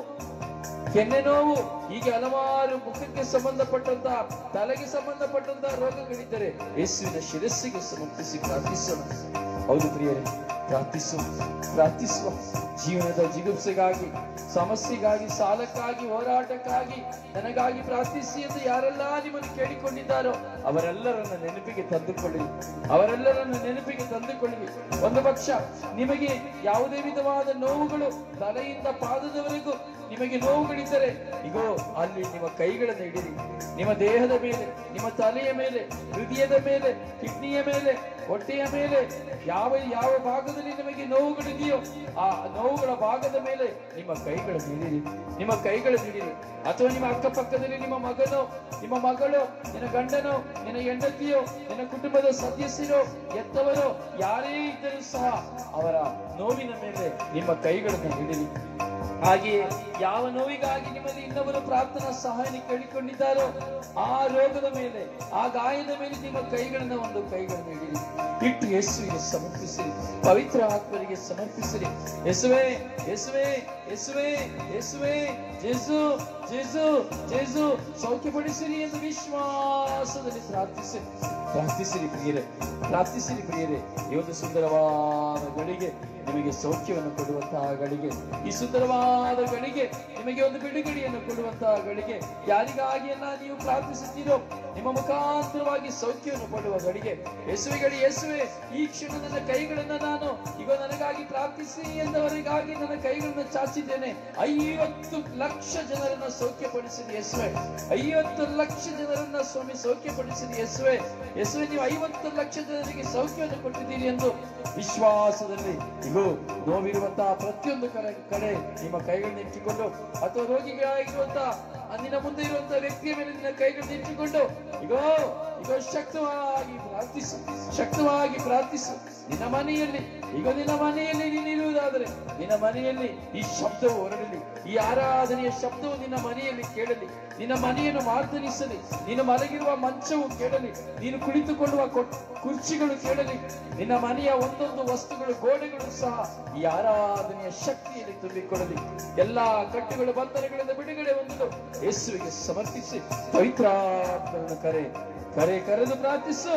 ಕೆನ್ನೆ ನೋವು ಹೀಗೆ ಹಲವಾರು ಮುಖಕ್ಕೆ ಸಂಬಂಧಪಟ್ಟಂತಹ ತಲೆಗೆ ಸಂಬಂಧಪಟ್ಟಂತಹ ರೋಗಗಳಿದ್ದರೆ ಯೇಸುವಿನ ಶಿರಸ್ಸಿಗೆ ಸಮರ್ಪಿಸಿ ಪ್ರಾರ್ಥಿಸೋಣ ಹೌದು ಪ್ರಿಯರೇ ಪ್ರಾರ್ಥಿಸುವ ಪ್ರಾರ್ಥಿಸುವ ಜೀವನದ ಜಿಗುಪ್ಸೆಗಾಗಿ ಸಮಸ್ಯೆಗಾಗಿ ಸಾಲಕ್ಕಾಗಿ ಹೋರಾಟಕ್ಕಾಗಿ ನನಗಾಗಿ ಪ್ರಾರ್ಥಿಸಿ ಎಂದು ಯಾರೆಲ್ಲ ನಿಮ್ಮನ್ನು ಕೇಳಿಕೊಂಡಿದ್ದಾರೋ ಅವರೆಲ್ಲರನ್ನ ನೆನಪಿಗೆ ತಂದುಕೊಳ್ಳಿ ಅವರೆಲ್ಲರನ್ನ ನೆನಪಿಗೆ ತಂದುಕೊಳ್ಳಿ ಒಂದು ಪಕ್ಷ ನಿಮಗೆ ಯಾವುದೇ ವಿಧವಾದ ನೋವುಗಳು ತಲೆಯಿಂದ ಪಾದದವರೆಗೂ ನಿಮಗೆ ನೋವುಗಳಿದ್ದರೆ ಇಗೋ ಅಲ್ಲಿ ನಿಮ್ಮ ಕೈಗಳನ್ನು ಇಡಿರಿ ನಿಮ್ಮ ದೇಹದ ಮೇಲೆ ನಿಮ್ಮ ತಲೆಯ ಮೇಲೆ ಹೃದಯದ ಮೇಲೆ ಕಿಡ್ನಿಯ ಮೇಲೆ ಹೊಟ್ಟೆಯ ಮೇಲೆ ಯಾವ ಯಾವ ಭಾಗದಲ್ಲಿ ನಿಮಗೆ ನೋವುಗಳಿದೆಯೋ ಆ ನೋವುಗಳ ಭಾಗದ ಮೇಲೆ ನಿಮ್ಮ ಕೈಗಳನ್ನು ಇಡಿರಿ ನಿಮ್ಮ ಕೈಗಳನ್ನು ಇಡಿರಿ ಅಥವಾ ನಿಮ್ಮ ಅಕ್ಕಪಕ್ಕದಲ್ಲಿ ನಿಮ್ಮ ಮಗನೋ ನಿಮ್ಮ ಮಗಳು ನಿನ್ನ ಗಂಡನೋ ನಿನ್ನ ಹೆಂಡತಿಯೋ ನಿನ್ನ ಕುಟುಂಬದ ಸದಸ್ಯರೋ ಎತ್ತವರೋ ಯಾರೇ ಇದ್ದರೂ ಸಹ ಅವರ ನೋವಿನ ಮೇಲೆ ನಿಮ್ಮ ಕೈಗಳನ್ನು ಇಡಿರಿ ಹಾಗೆಯೇ ಯಾವ ನೋವಿಗಾಗಿ ನಿಮ್ಮಲ್ಲಿ ಇನ್ನೊಬ್ಬರು ಪ್ರಾರ್ಥನಾ ಸಹಾಯ ಕೇಳಿಕೊಂಡಿದ್ದಾರೋ ಆ ರೋಗದ ಮೇಲೆ ಆ ಗಾಯದ ಮೇಲೆ ನಿಮ್ಮ ಕೈಗಳನ್ನ ಒಂದು ಕೈಗಳನ್ನು ಇಡಿರಿ ಇಟ್ಟು ಯೇಸುವಿಗೆ ಸಮರ್ಪಿಸಿರಿ ಪವಿತ್ರ ಆತ್ಮರಿಗೆ ಸಮರ್ಪಿಸಿರಿ ಯೇಸುವೆ ಯೇಸುವೆ ಯೇಸುವೆ ಯೇಸುವೆ ಜೇಸು ಜೇಸು ಜೇಸು ಸೌಖ್ಯಪಡಿಸಿರಿ ಎಂದು ವಿಶ್ವಾಸದಲ್ಲಿ ಪ್ರಾರ್ಥಿಸಿರಿ ಪ್ರಾರ್ಥಿಸಿರಿ ಪ್ರಿಯರೇ ಪ್ರಾರ್ಥಿಸಿರಿ ಪ್ರಿಯರೇ ಈ ಒಂದು ಸುಂದರವಾದ ಗಳಿಗೆ ನಿಮಗೆ ಸೌಖ್ಯವನ್ನು ಕೊಡುವಂತಹ ಗಳಿಗೆ ಈ ಸುಂದರವಾದ ಗಳಿಗೆ ನಿಮಗೆ ಒಂದು ಬಿಡುಗಡೆಯನ್ನು ಕೊಡುವಂತಹ ಗಳಿಗೆ ಯಾರಿಗಾಗಿ ಎಲ್ಲ ನೀವು ಪ್ರಾರ್ಥಿಸುತ್ತೀರೋ ನಿಮ್ಮ ಮುಖಾಂತರವಾಗಿ ಸೌಖ್ಯವನ್ನು ಪಡುವ ಗಳಿಗೆ ಯೇಸುವೆಗಳಿ ಯೇಸುವೆ ಈ ಕ್ಷಣ ನನ್ನ ಕೈಗಳನ್ನ ನಾನು ಈಗ ನನಗಾಗಿ ಪ್ರಾರ್ಥಿಸಿ ಎಂದವರಿಗಾಗಿ ನನ್ನ ಕೈಗಳನ್ನ ಚಾಚಿದ್ದೇನೆ ಐವತ್ತು ಲಕ್ಷ ಜನರನ್ನ ಸೌಖ್ಯಪಡಿಸಿದ ಯೇಸುವೆ ಐವತ್ತು ಲಕ್ಷ ಜನರನ್ನ ಸ್ವಾಮಿ ಸೌಖ್ಯಪಡಿಸಿದ ಯೇಸುವೆ ಯೇಸುವೆ ನೀವು ಐವತ್ತು ಲಕ್ಷ ಜನರಿಗೆ ಸೌಖ್ಯವನ್ನು ಕೊಟ್ಟಿದ್ದೀರಿ ಎಂದು ವಿಶ್ವಾಸದಲ್ಲಿ ಇಗೋ ನೋವಿರುವಂತಹ ಪ್ರತಿಯೊಂದು ಕಡೆ ಕಡೆ ನಿಮ್ಮ ಕೈಗಳನ್ನ ಇಟ್ಟುಕೊಂಡು ಅಥವಾ ರೋಗಿಗಳಾಗಿರುವಂತಹ ನಿನ್ನ ಮುಂದೆ ಇರುವಂತಹ ವ್ಯಕ್ತಿಯ ಮೇಲೆ ನಿನ್ನ ಕೈಗಳನ್ನ ಇಟ್ಟುಕೊಂಡು ಇಗೋ ಇಗೋ ಶಕ್ತವಾಗಿ ಪ್ರಾರ್ಥಿಸು ಶಕ್ತವಾಗಿ ಪ್ರಾರ್ಥಿಸು ನಿನ್ನ ಮನೆಯಲ್ಲಿ ಈಗ ನಿನ್ನ ಮನೆಯಲ್ಲಿ ನೀನಿರುವುದಾದರೆ ನಿನ್ನ ಮನೆಯಲ್ಲಿ ಈ ಶಬ್ದವು ಹೊರಡಲಿ ಈ ಆರಾಧನೆಯ ಶಬ್ದವು ನಿನ್ನ ಮನೆಯಲ್ಲಿ ಕೇಳಲಿ ನಿನ್ನ ಮನೆಯನ್ನು ಮಾರ್ದನಿಸಲಿ ನೀನು ಮಲಗಿರುವ ಮಂಚವು ಕೇಳಲಿ ನೀನು ಕುಳಿತುಕೊಳ್ಳುವ ಕೊಟ್- ಕುರ್ಚಿಗಳು ಕೇಳಲಿ ನಿನ್ನ ಮನೆಯ ಒಂದೊಂದು ವಸ್ತುಗಳು ಗೋಡೆಗಳು ಸಹ ಈ ಆರಾಧನೆಯ ಶಕ್ತಿಯಲ್ಲಿ ತುಂಬಿಕೊಳ್ಳಲಿ ಎಲ್ಲಾ ಕಟ್ಟುಗಳು ಬಂಧನಗಳಿಂದ ಬಿಡುಗಡೆ ಹೊಂದಲು ಯೇಸುವಿಗೆ ಸಮರ್ಪಿಸಿ ಪವಿತ್ರಾತ್ಮನ ಕರೆ ಕರೆ ಕರೆದು ಪ್ರಾರ್ಥಿಸು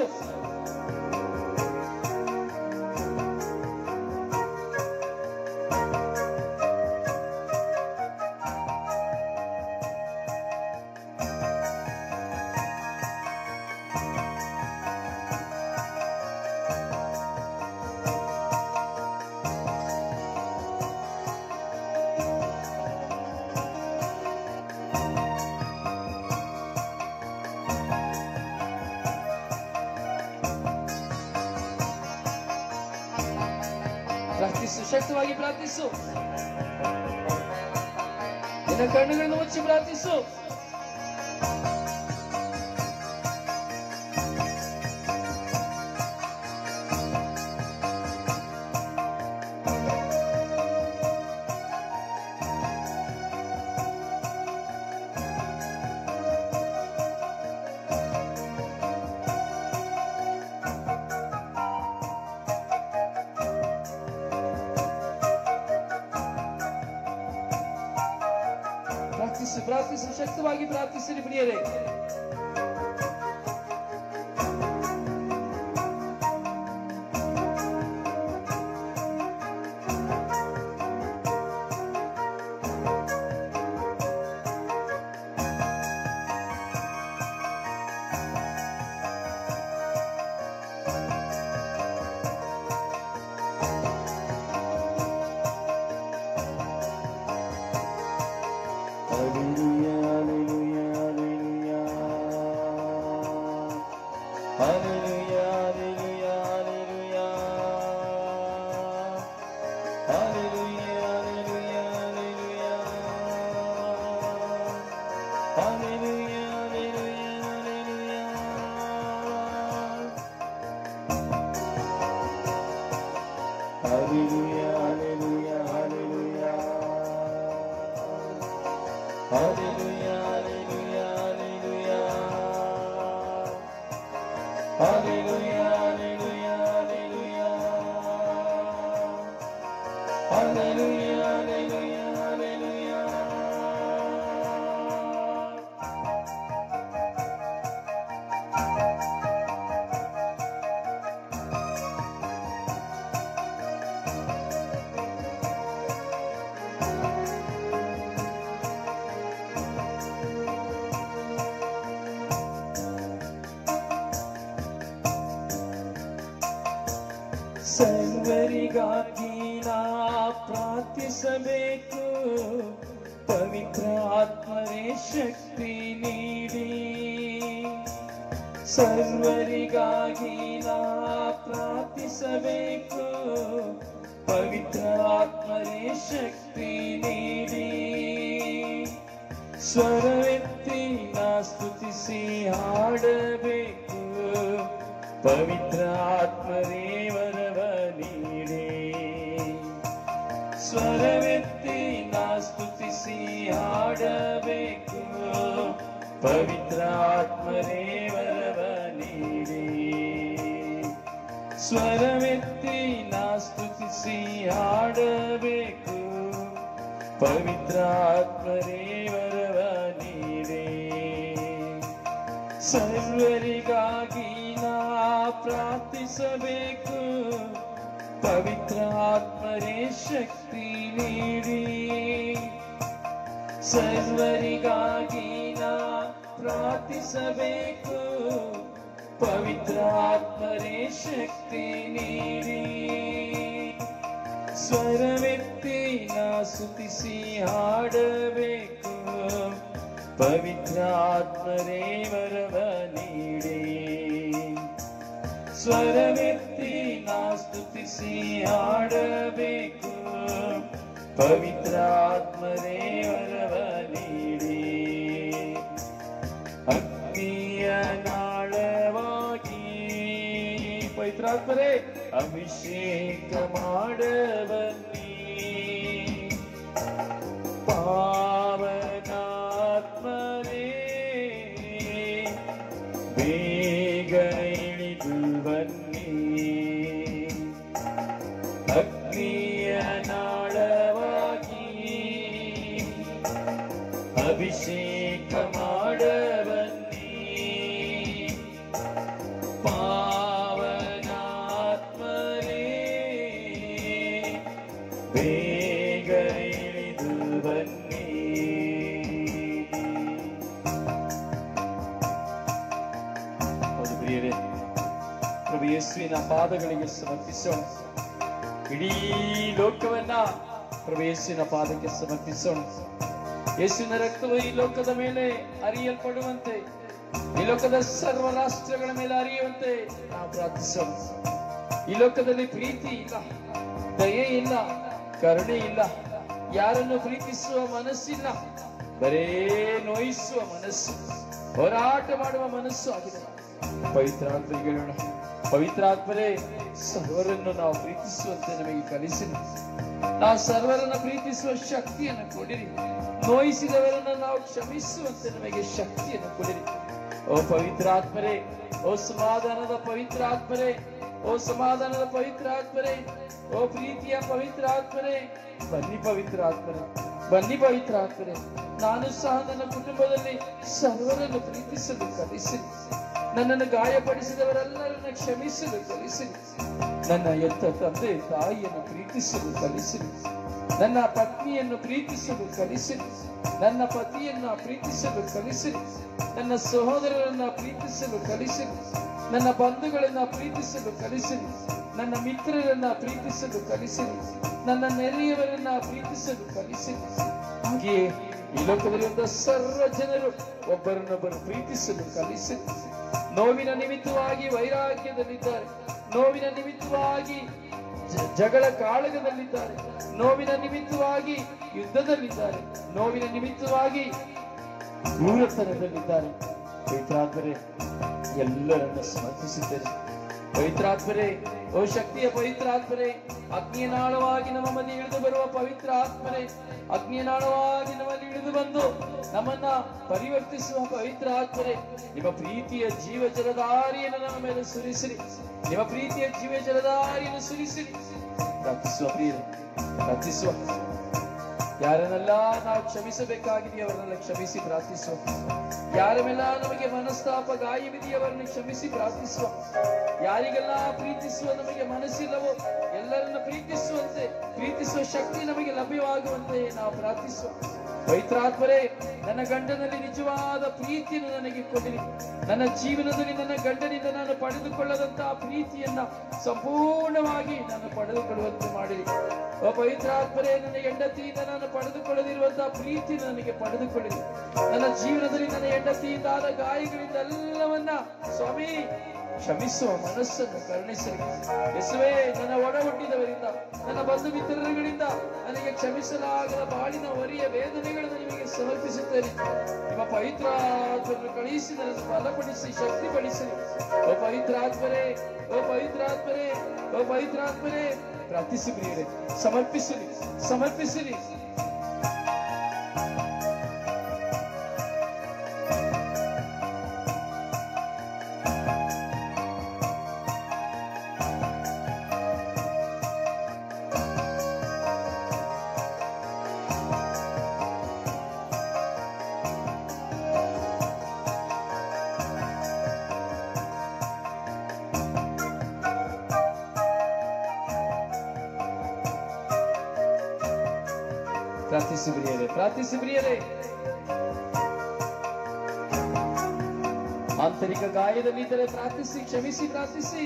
ಪ್ರಾರ್ಥಿಸು ಶಕ್ತವಾಗಿ ಪ್ರಾರ್ಥಿಸು ನಿನ್ನ ಕಣ್ಣುಗಳನ್ನು ಮುಚ್ಚಿ ಪ್ರಾರ್ಥಿಸು ಪ್ರಾರ್ಥಿಸು ಪ್ರಾರ್ಥಿಸು ಶಕ್ತವಾಗಿ ಪ್ರಾರ್ಥಿಸಿರಿ ಪ್ರಿಯರೇ ಸರ್ವರಿಗಾಗಿ ನಾ ಪ್ರಾರ್ಥಿಸಬೇಕು ಪವಿತ್ರ ಆತ್ಮರೇ ಶಕ್ತಿ ನೀಡಿ ಸರ್ವರಿಗಾಗಿ ನಾ ಪ್ರಾರ್ಥಿಸಬೇಕು ಪವಿತ್ರ ಆತ್ಮರೇ ಶಕ್ತಿ ನೀಡಿ ಸ್ವರವೆತ್ತಿ ನಾ ಸ್ತುತಿಸಿ ಹಾಡಬೇಕು ಪವಿತ್ರ ಆತ್ಮದೇವರವ ನೀಡೇ ಸ್ವರವೆತ್ತಿ ನಾ ಸ್ತುತಿಸಿ ಹಾಡಬೇಕು ಪವಿತ್ರ ಆತ್ಮದೇವರವ ನೀಡೇ ಸ್ವರವೆತ್ತಿ ನಾ ಸ್ತುತಿಸಿ ಹಾಡಬೇಕು ಪವಿತ್ರ ಆತ್ಮದೇವರವ ನೀಡೇ ಸರ್ವರಿಗಾಗಿ ನಾ ಪ್ರಾರ್ಥಿಸಬೇಕು ಪವಿತ್ರ ಆತ್ಮರೇ ಶಕ್ತಿ ನೀಡಿ ಸರ್ವರಿಗಾಗಿ ನಾ ಪ್ರಾರ್ಥಿಸಬೇಕು ಪವಿತ್ರ ಆತ್ಮರೇ ಶಕ್ತಿ ನೀಡಿ ಸ್ವರವೆತ್ತಿ ನಾ ಸುತಿಸಿ ಹಾಡಬೇಕು ಪವಿತ್ರ ಆತ್ಮರೇವರವ ನೀಡೇ ಸ್ವರವೆತ್ತಿ ನಾ ಸ್ತುತಿಸಿ ಹಾಡಬೇಕು ಪವಿತ್ರ ಆತ್ಮರೇವರವ ನೀಡೇ ಅಗ್ನಿಯ ನಾಳವಾಗಿ ಪವಿತ್ರಾತ್ಮರೇ ಅಭಿಷೇಕ ಮಾಡಬನ್ನಿ ಪಾವನಾತ್ಮರೇ ಬೇಗ ಇಳಿದು ಬನ್ನಿ ಅಗ್ನಿಯ ನಾಳವಾಗಿ ಅಭಿಷೇಕ ಮಾಡಬನ್ನಿ ಪಾವನಾತ್ಮರೇ ಬೇಗ ಇಳಿದು ಬನ್ನಿ ಹೌದು ಪ್ರಿಯರೇ ಪ್ರಭು ಯೇಸುವಿನ ಪಾದಗಳಿಗೆ ಸಮರ್ಪಿಸೋಣ ಇಡೀ ಲೋಕವನ್ನ ಪ್ರಭು ಯೇಸುವಿನ ಪಾದಕ್ಕೆ ಸಮರ್ಪಿಸೋಣ ಯೇಸುವಿನ ರಕ್ತವು ಈ ಲೋಕದ ಮೇಲೆ ಅರಿಯಲ್ಪಡುವಂತೆ ಈ ಲೋಕದ ಸರ್ವ ರಾಷ್ಟ್ರಗಳ ಮೇಲೆ ಅರಿಯುವಂತೆ ನಾವು ಪ್ರಾರ್ಥಿಸೋಣ ಈ ಲೋಕದಲ್ಲಿ ಪ್ರೀತಿ ಇಲ್ಲ ದಯೆ ಇಲ್ಲ ಕರುಣೆ ಇಲ್ಲ ಯಾರನ್ನು ಪ್ರೀತಿಸುವ ಮನಸ್ಸಿಲ್ಲ ಬರೇ ನೋಯಿಸುವ ಮನಸ್ಸು ಹೋರಾಟ ಮಾಡುವ ಮನಸ್ಸು ಆಗಿದೆ ಪವಿತ್ರಾತ್ಮ ಹೇಳೋಣ ಪವಿತ್ರಾತ್ಮರೇ ಸರ್ವರನ್ನು ನಾವು ಪ್ರೀತಿಸುವಂತೆ ನಮಗೆ ಕಲಿಸಿ ನಾವು ಸರ್ವರನ್ನು ಪ್ರೀತಿಸುವ ಶಕ್ತಿಯನ್ನು ಕೊಡಿರಿ ನೋಯಿಸಿದವರನ್ನು ನಾವು ಕ್ಷಮಿಸುವಂತೆ ನಮಗೆ ಶಕ್ತಿಯನ್ನು ಕೊಡಿರಿ ಓ ಪವಿತ್ರಾತ್ಮರೇ ಓ ಸಮಾಧಾನದ ಪವಿತ್ರಾತ್ಮರೇ ಓ ಸಮಾಧಾನದ ಪವಿತ್ರಾತ್ಮರೇ ಓ ಪ್ರೀತಿಯ ಪವಿತ್ರಾತ್ಮರೇ ಬನ್ನಿ ಪವಿತ್ರಾತ್ಮರೇ ಬನ್ನಿ ಪವಿತ್ರಾತ್ಮರೇ ನಾನು ಸಹ ನನ್ನ ಕುಟುಂಬದಲ್ಲಿ ಸರ್ವರನ್ನು ಪ್ರೀತಿಸಲು ಕಲಿಸಿರಿ ನನ್ನನ್ನು ಗಾಯಪಡಿಸಿದವರೆಲ್ಲರನ್ನು ಕ್ಷಮಿಸಲು ಕಲಿಸಿರಿ ನನ್ನ ಎತ್ತ ತಂದೆ ತಾಯಿಯನ್ನು ಪ್ರೀತಿಸಲು ಕಲಿಸಿರಿ ನನ್ನ ಪತ್ನಿಯನ್ನು ಪ್ರೀತಿಸಲು ಕಲಿಸಿರಿ ನನ್ನ ಪತಿಯನ್ನ ಪ್ರೀತಿಸಲು ಕಲಿಸಿರಿ ನನ್ನ ಸಹೋದರರನ್ನ ಪ್ರೀತಿಸಲು ಕಲಿಸಿರಿ ನನ್ನ ಬಂಧುಗಳನ್ನ ಪ್ರೀತಿಸಲು ಕಲಿಸಿರಿ ನನ್ನ ಮಿತ್ರರನ್ನ ಪ್ರೀತಿಸಲು ಕಲಿಸಿರಿ ನನ್ನ ನೆರೆಯವರನ್ನ ಪ್ರೀತಿಸಲು ಕಲಿಸಿರಿ ಹಾಗೆಯೇ ಈ ಲೋಕದಲ್ಲಿರುವ ಸರ್ವ ಜನರು ಒಬ್ಬರನ್ನೊಬ್ಬರು ಪ್ರೀತಿಸಲು ಕಲಿಸಿರಿ ನೋವಿನ ನಿಮಿತ್ತವಾಗಿ ವೈರಾಗ್ಯದಲ್ಲಿದ್ದಾರೆ ನೋವಿನ ನಿಮಿತ್ತವಾಗಿ ಜ- ಜಗಳ ಕಾಳಗದಲ್ಲಿದ್ದಾರೆ ನೋವಿನ ನಿಮಿತ್ತವಾಗಿ ಯುದ್ಧದಲ್ಲಿದ್ದಾರೆ ನೋವಿನ ನಿಮಿತ್ತವಾಗಿ ಮೂಢತನದಲ್ಲಿದ್ದಾರೆ ಪವಿತ್ರಾತ್ಮರೇ ಎಲ್ಲರನ್ನು ಸಮರ್ಪಿಸಿದ್ದೇನೆ ಪವಿತ್ರಾತ್ಮರೇ ಓ ಶಕ್ತಿಯ ಪವಿತ್ರಾತ್ಮರೇ ಅಗ್ನಿನಾಳವಾಗಿ ನಮ್ಮ ಮನೆ ಇಳಿದು ಬರುವ ಪವಿತ್ರ ಆತ್ಮರೇ ಅಗ್ನಿನಾಳವಾಗಿ ನಮ್ಮಲ್ಲಿ ಇಳಿದು ಬಂದು ನಮ್ಮನ್ನ ಪರಿವರ್ತಿಸುವ ಪವಿತ್ರ ಆತ್ಮರೇ ನಿಮ್ಮ ಪ್ರೀತಿಯ ಜೀವ ಜಲಧಾರಿಯನ್ನು ನಮ್ಮ ಮೇಲೆ ಸುರಿಸಿರಿ ನಿಮ್ಮ ಪ್ರೀತಿಯ ಜೀವ ಜಲಧಾರಿಯನ್ನು ಸುರಿಸಿರಿ ಪ್ರಾರ್ಥಿಸುವ ಪ್ರಿಯರೇ ಪ್ರಾರ್ಥಿಸುವ ಯಾರನ್ನೆಲ್ಲ ನಾವು ಕ್ಷಮಿಸಬೇಕಾಗಿದೆಯೋ ಅವರನ್ನೆಲ್ಲ ಕ್ಷಮಿಸಿ ಪ್ರಾರ್ಥಿಸುವ ಯಾರ ಮೇಲ ನಮಗೆ ಮನಸ್ತಾಪ ಗಾಯವಿದೆಯವರನ್ನು ಕ್ಷಮಿಸಿ ಪ್ರಾರ್ಥಿಸುವ ಯಾರಿಗೆಲ್ಲ ಪ್ರೀತಿಸುವ ನಮಗೆ ಮನಸ್ಸಿಲ್ಲವೋ ಎಲ್ಲರನ್ನು ಪ್ರೀತಿಸುವಂತೆ ಪ್ರೀತಿಸುವ ಶಕ್ತಿ ನಮಗೆ ಲಭ್ಯವಾಗುವಂತೆ ನಾವು ಪ್ರಾರ್ಥಿಸುವ ಪವಿತ್ರಾತ್ಮರೇ ನನ್ನ ಗಂಡನಲ್ಲಿ ನಿಜವಾದ ಪ್ರೀತಿಯನ್ನು ನನಗೆ ಕೊಡಿರಿ ನನ್ನ ಜೀವನದಲ್ಲಿ ನನ್ನ ಗಂಡನಿಂದ ನಾನು ಪಡೆದುಕೊಳ್ಳದಂತಹ ಪ್ರೀತಿಯನ್ನ ಸಂಪೂರ್ಣವಾಗಿ ನಾನು ಪಡೆದುಕೊಳ್ಳುವಂತೆ ಮಾಡಿರಿ ಓ ಪವಿತ್ರಾತ್ಮರೇ ನನ್ನ ಹೆಂಡತಿಯಿಂದ ನಾನು ಪಡೆದುಕೊಳ್ಳದಿರುವಂತಹ ಪ್ರೀತಿಯನ್ನು ನನಗೆ ಪಡೆದುಕೊಳ್ಳಿರಿ ನನ್ನ ಜೀವನದಲ್ಲಿ ನನ್ನ ಹೆಂಡತಿಯಿಂದ ಆದ ಗಾಯಗಳಿಂದ ಎಲ್ಲವನ್ನ ಸ್ವಾಮಿ ಕ್ಷಮಿಸುವ ಮನಸ್ಸನ್ನು ಕರುಣಿಸಿರಿ ಯೇಸುವೇ ನನ್ನ ಒಡ ಹುಟ್ಟಿದವರಿಂದ ನನ್ನ ಬಂಧು ಮಿತ್ರರುಗಳಿಂದ ನನಗೆ ಕ್ಷಮಿಸಲಾಗದ ಬಾಳಿನ ಹೊರಿಯ ವೇದನೆಗಳನ್ನು ನಿಮಗೆ ಸಮರ್ಪಿಸುತ್ತೇನೆ ನಿಮ್ಮ ಪವಿತ್ರ ಆತ್ಮವನ್ನು ಕಳುಹಿಸಿ ನನ್ನನ್ನು ಬಲಪಡಿಸಿ ಶಕ್ತಿಪಡಿಸಿರಿ ಓ ಪವಿತ್ರಾತ್ಮರೇ ಓ ಪವಿತ್ರಾತ್ಮರೇ ಓ ಪವಿತ್ರಾತ್ಮರೇ ಪ್ರಾರ್ಥಿಸಿ ಪ್ರಿಯರೇ ಸಮರ್ಪಿಸಿರಿ ಸಮರ್ಪಿಸಿರಿ ಪ್ರಾರ್ಥಿಸಿ ಪ್ರಿಯರೇ ಪ್ರಾರ್ಥಿಸಿ ಪ್ರಿಯರೇ ಆಂತರಿಕ ಗಾಯದಲ್ಲಿದ್ದರೆ ಪ್ರಾರ್ಥಿಸಿ ಕ್ಷಮಿಸಿ ಪ್ರಾರ್ಥಿಸಿ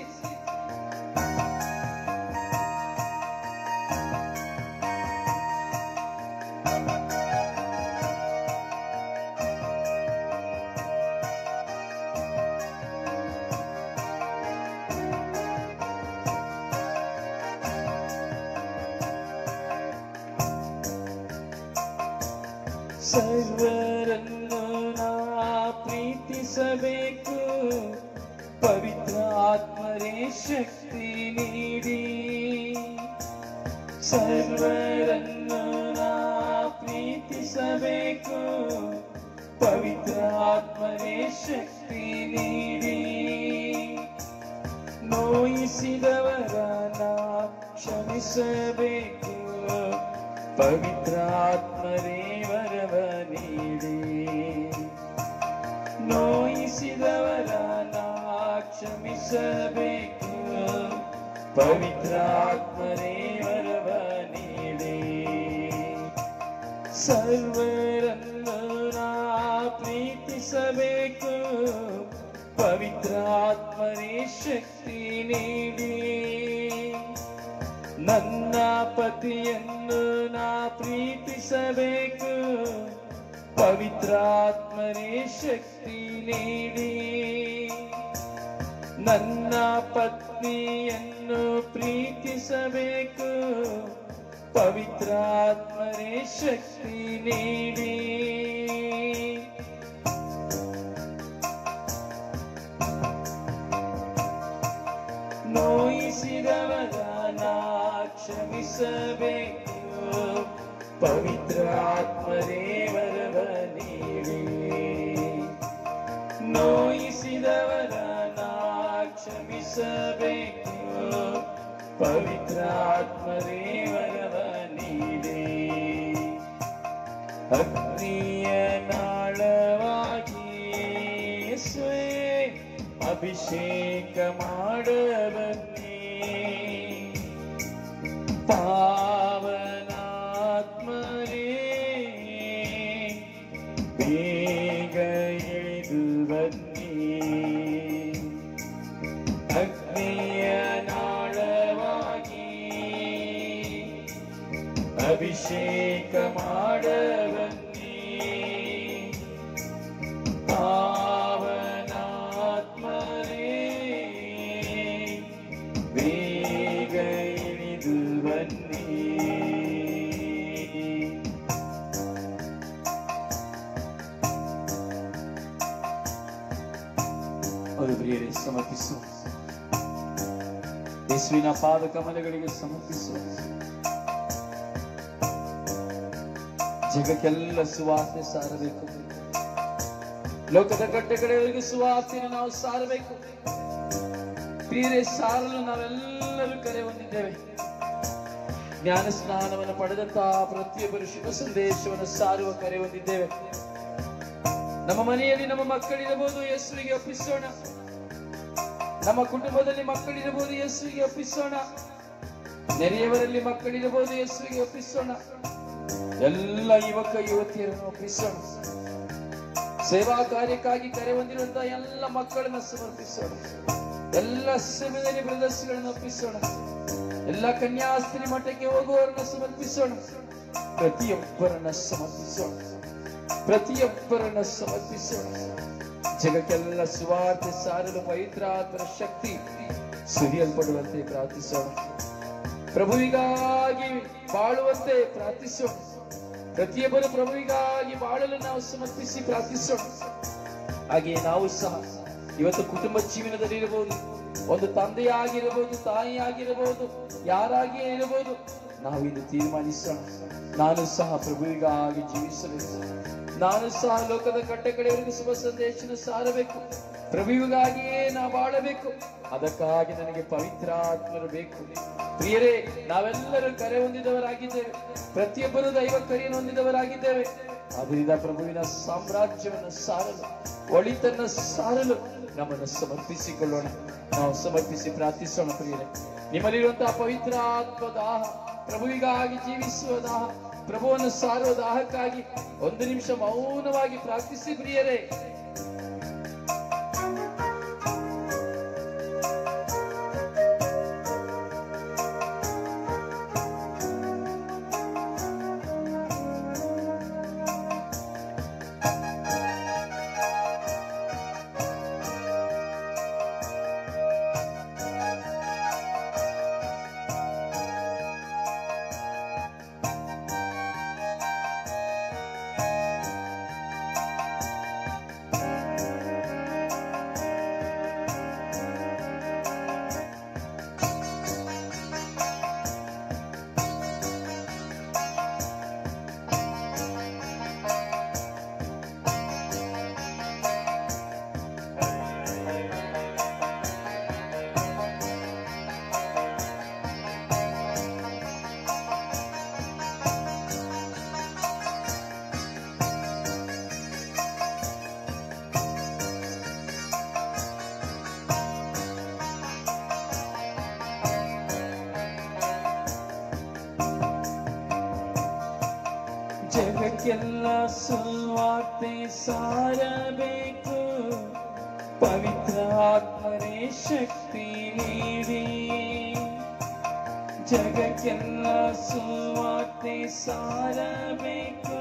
ಸರ್ವರನ್ನು ನಾ ಪ್ರೀತಿಸಬೇಕು ಪವಿತ್ರ ಆತ್ಮರೇ ಶಕ್ತಿ ನೀಡಿ ಸರ್ವರನ್ನು ನಾ ಪ್ರೀತಿಸಬೇಕು ಪವಿತ್ರ ಆತ್ಮರೇ ಶಕ್ತಿ ನೀಡಿ ನೋಯಿಸಿದವರ ನಾ ಕ್ಷಮಿಸಬೇಕು ಪವಿತ್ರ ಆತ್ಮರೇ ವರವ ನೀಡಿ ನೋಯಿಸಿದವರ ನಾ ಕ್ಷಮಿಸಬೇಕು ಪವಿತ್ರ ಆತ್ಮರೇ ವರವ ನೀಡಿ ಸರ್ವರನ್ನು ನಾ ಪ್ರೀತಿಸಬೇಕು ಪವಿತ್ರ ಆತ್ಮರೇ ಶಕ್ತಿ ನೀಡಿ ನನ್ನ ಪತಿಯನ್ನು ನಾ ಪ್ರೀತಿಸಬೇಕು ಪವಿತ್ರ ಆತ್ಮರೇ ಶಕ್ತಿ ನೀಡಿ ನನ್ನ ಪತ್ನಿಯನ್ನು ಪ್ರೀತಿಸಬೇಕು ಪವಿತ್ರಾತ್ಮರೇ ಶಕ್ತಿ ನೀಡಿ ನೋಯಿಸಿದವರ ನಾ ಕ್ಷಮಿಸಬೇಕು ಪವಿತ್ರ ಆತ್ಮದೇವರವ ನೀಡಿ ನೋಯಿಸಿದವರ ನಾ ಕ್ಷಮಿಸಬೇಕು ಪವಿತ್ರ ಆತ್ಮದೇವರವ ನೀಡಿ ಅಗ್ನಿಯ ನಾಳವಾಗಿ ಸ್ವೇ ಅಭಿಷೇಕ ಮಾಡಬನ್ನಿ ಪಾವನಾತ್ಮರೇ ಬೇಗ ಇಳಿದು ಬನ್ನಿ ಅಗ್ನಿಯ ನಾಳವಾಗಿ ಅಭಿಷೇಕ ಮಾಡಬನ್ನಿ ಪಾವನಾತ್ಮರೇ ಬೇಗ ಇಳಿದು ಬನ್ನಿ ಅದು ಪ್ರಿಯರೇ ಸಮರ್ಪಿಸು ಯೇಸುವಿನ ಪಾದ ಕಮಲಗಳಿಗೆ ಸಮರ್ಪಿಸು ಜಗಕ್ಕೆಲ್ಲ ಸುವಾಸನೆ ಸಾರಬೇಕು ಲೋಕದ ಕಟ್ಟೆಗಳಿಗೆ ಸುವಾಸನೆ ನಾವು ಸಾರಬೇಕು ಪ್ರಿಯರೇ ಸಾರಲು ನಾವೆಲ್ಲರೂ ಕರೆ ಹೊಂದಿದ್ದೇವೆ ಜ್ಞಾನ ಸ್ನಾನವನ್ನು ಪಡೆದಂತಹ ಪ್ರತಿಯೊಬ್ಬರು ಶುಭ ಸಂದೇಶವನ್ನು ಸಾರುವ ಕರೆ ಹೊಂದಿದ್ದೇವೆ ನಮ್ಮ ಮನೆಯಲ್ಲಿ ನಮ್ಮ ಮಕ್ಕಳಿರಬಹುದು ಯೇಸುವಿಗೆ ಒಪ್ಪಿಸೋಣ ನಮ್ಮ ಕುಟುಂಬದಲ್ಲಿ ಮಕ್ಕಳಿರಬಹುದು ಯೇಸುವಿಗೆ ಒಪ್ಪಿಸೋಣ ನೆರೆಯವರಲ್ಲಿ ಮಕ್ಕಳಿರಬಹುದು ಯೇಸುವಿಗೆ ಒಪ್ಪಿಸೋಣ ಎಲ್ಲ ಯುವಕ ಯುವತಿಯರನ್ನು ಒಪ್ಪಿಸೋಣ ಸೇವಾ ಕಾರ್ಯಕ್ಕಾಗಿ ಕರೆ ಹೊಂದಿರುವಂತಹ ಎಲ್ಲ ಮಕ್ಕಳನ್ನ ಸಮರ್ಪಿಸೋಣ ಎಲ್ಲ ಸೆಮಿನರಿ ಬ್ರದರ್ಸ್ಗಳನ್ನು ಒಪ್ಪಿಸೋಣ ಎಲ್ಲ ಕನ್ಯಾಸ್ತ್ರೀ ಮಠಕ್ಕೆ ಹೋಗುವವರನ್ನ ಸಮರ್ಪಿಸೋಣ ಪ್ರತಿಯೊಬ್ಬರನ್ನ ಸಮರ್ಪಿಸೋಣ ಪ್ರತಿಯೊಬ್ಬರನ್ನ ಸಮರ್ಪಿಸೋಣ ಜಗಕ್ಕೆಲ್ಲ ಸುವಾರ್ತೆ ಸಾರಲು ಪವಿತ್ರಾತ್ಮರ ಶಕ್ತಿ ಸುರಿಯಲ್ಪಡುವಂತೆ ಪ್ರಾರ್ಥಿಸೋಣ ಪ್ರಭುವಿಗಾಗಿ ಬಾಳುವಂತೆ ಪ್ರಾರ್ಥಿಸೋಣ ಪ್ರತಿಯೊಬ್ಬರು ಪ್ರಭುವಿಗಾಗಿ ಬಾಳಲು ನಾವು ಸಮರ್ಪಿಸಿ ಪ್ರಾರ್ಥಿಸೋಣ ಹಾಗೆಯೇ ನಾವು ಸಹ ಇವತ್ತು ಕುಟುಂಬ ಜೀವನದಲ್ಲಿ ಇರಬಹುದು ಒಂದು ತಂದೆಯಾಗಿರಬಹುದು ತಾಯಿಯಾಗಿರಬಹುದು ಯಾರಾಗಿಯೇ ಇರಬಹುದು ನಾವು ಇದು ತೀರ್ಮಾನಿಸೋಣ ನಾನು ಸಹ ಪ್ರಭುವಿಗಾಗಿ ಜೀವಿಸಬೇಕು ನಾನು ಸಹ ಲೋಕದ ಕಟ್ಟೆ ಕಡೆಯವರೆಗೂ ಶುಭ ಸಂದೇಶನ ಸಾರಬೇಕು ಪ್ರಭುವಿಗಾಗಿಯೇ ನಾ ಬಾಳಬೇಕು ಅದಕ್ಕಾಗಿ ನನಗೆ ಪವಿತ್ರಾತ್ಮರು ಬೇಕು ಪ್ರಿಯರೇ ನಾವೆಲ್ಲರೂ ಕರೆ ಹೊಂದಿದವರಾಗಿದ್ದೇವೆ ಪ್ರತಿಯೊಬ್ಬರು ದೈವ ಕರೆಯನ್ನು ಹೊಂದಿದವರಾಗಿದ್ದೇವೆ ಅದರಿಂದ ಪ್ರಭುವಿನ ಸಾಮ್ರಾಜ್ಯವನ್ನು ಸಾರಲು ಒಳಿತನ್ನ ಸಾರಲು ನಮ್ಮನ್ನು ಸಮರ್ಪಿಸಿಕೊಳ್ಳೋಣ ನಾವು ಸಮರ್ಪಿಸಿ ಪ್ರಾರ್ಥಿಸೋಣ ಪ್ರಿಯರೇ ನಿಮ್ಮಲ್ಲಿರುವಂತಹ ಪವಿತ್ರ ಆತ್ಮ ದಾಹ ಪ್ರಭುವಿಗಾಗಿ ಜೀವಿಸುವ ದಾಹ ಪ್ರಭುವನ್ನು ಸಾರುವ ದಾಹಕ್ಕಾಗಿ ಒಂದು ನಿಮಿಷ ಮೌನವಾಗಿ ಪ್ರಾರ್ಥಿಸಿ ಪ್ರಿಯರೇ ಜಗಕ್ಕೆಲ್ಲ ಸುವಾರ್ತೆ ಸಾರಬೇಕು ಪವಿತ್ರ ಆತ್ಮರೇ ಶಕ್ತಿ ನೀಡಿ ಜಗಕ್ಕೆಲ್ಲ ಸುವಾರ್ತೆ ಸಾರಬೇಕು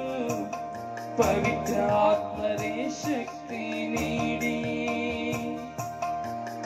ಪವಿತ್ರ ಆತ್ಮರೇ ಶಕ್ತಿ ನೀಡಿ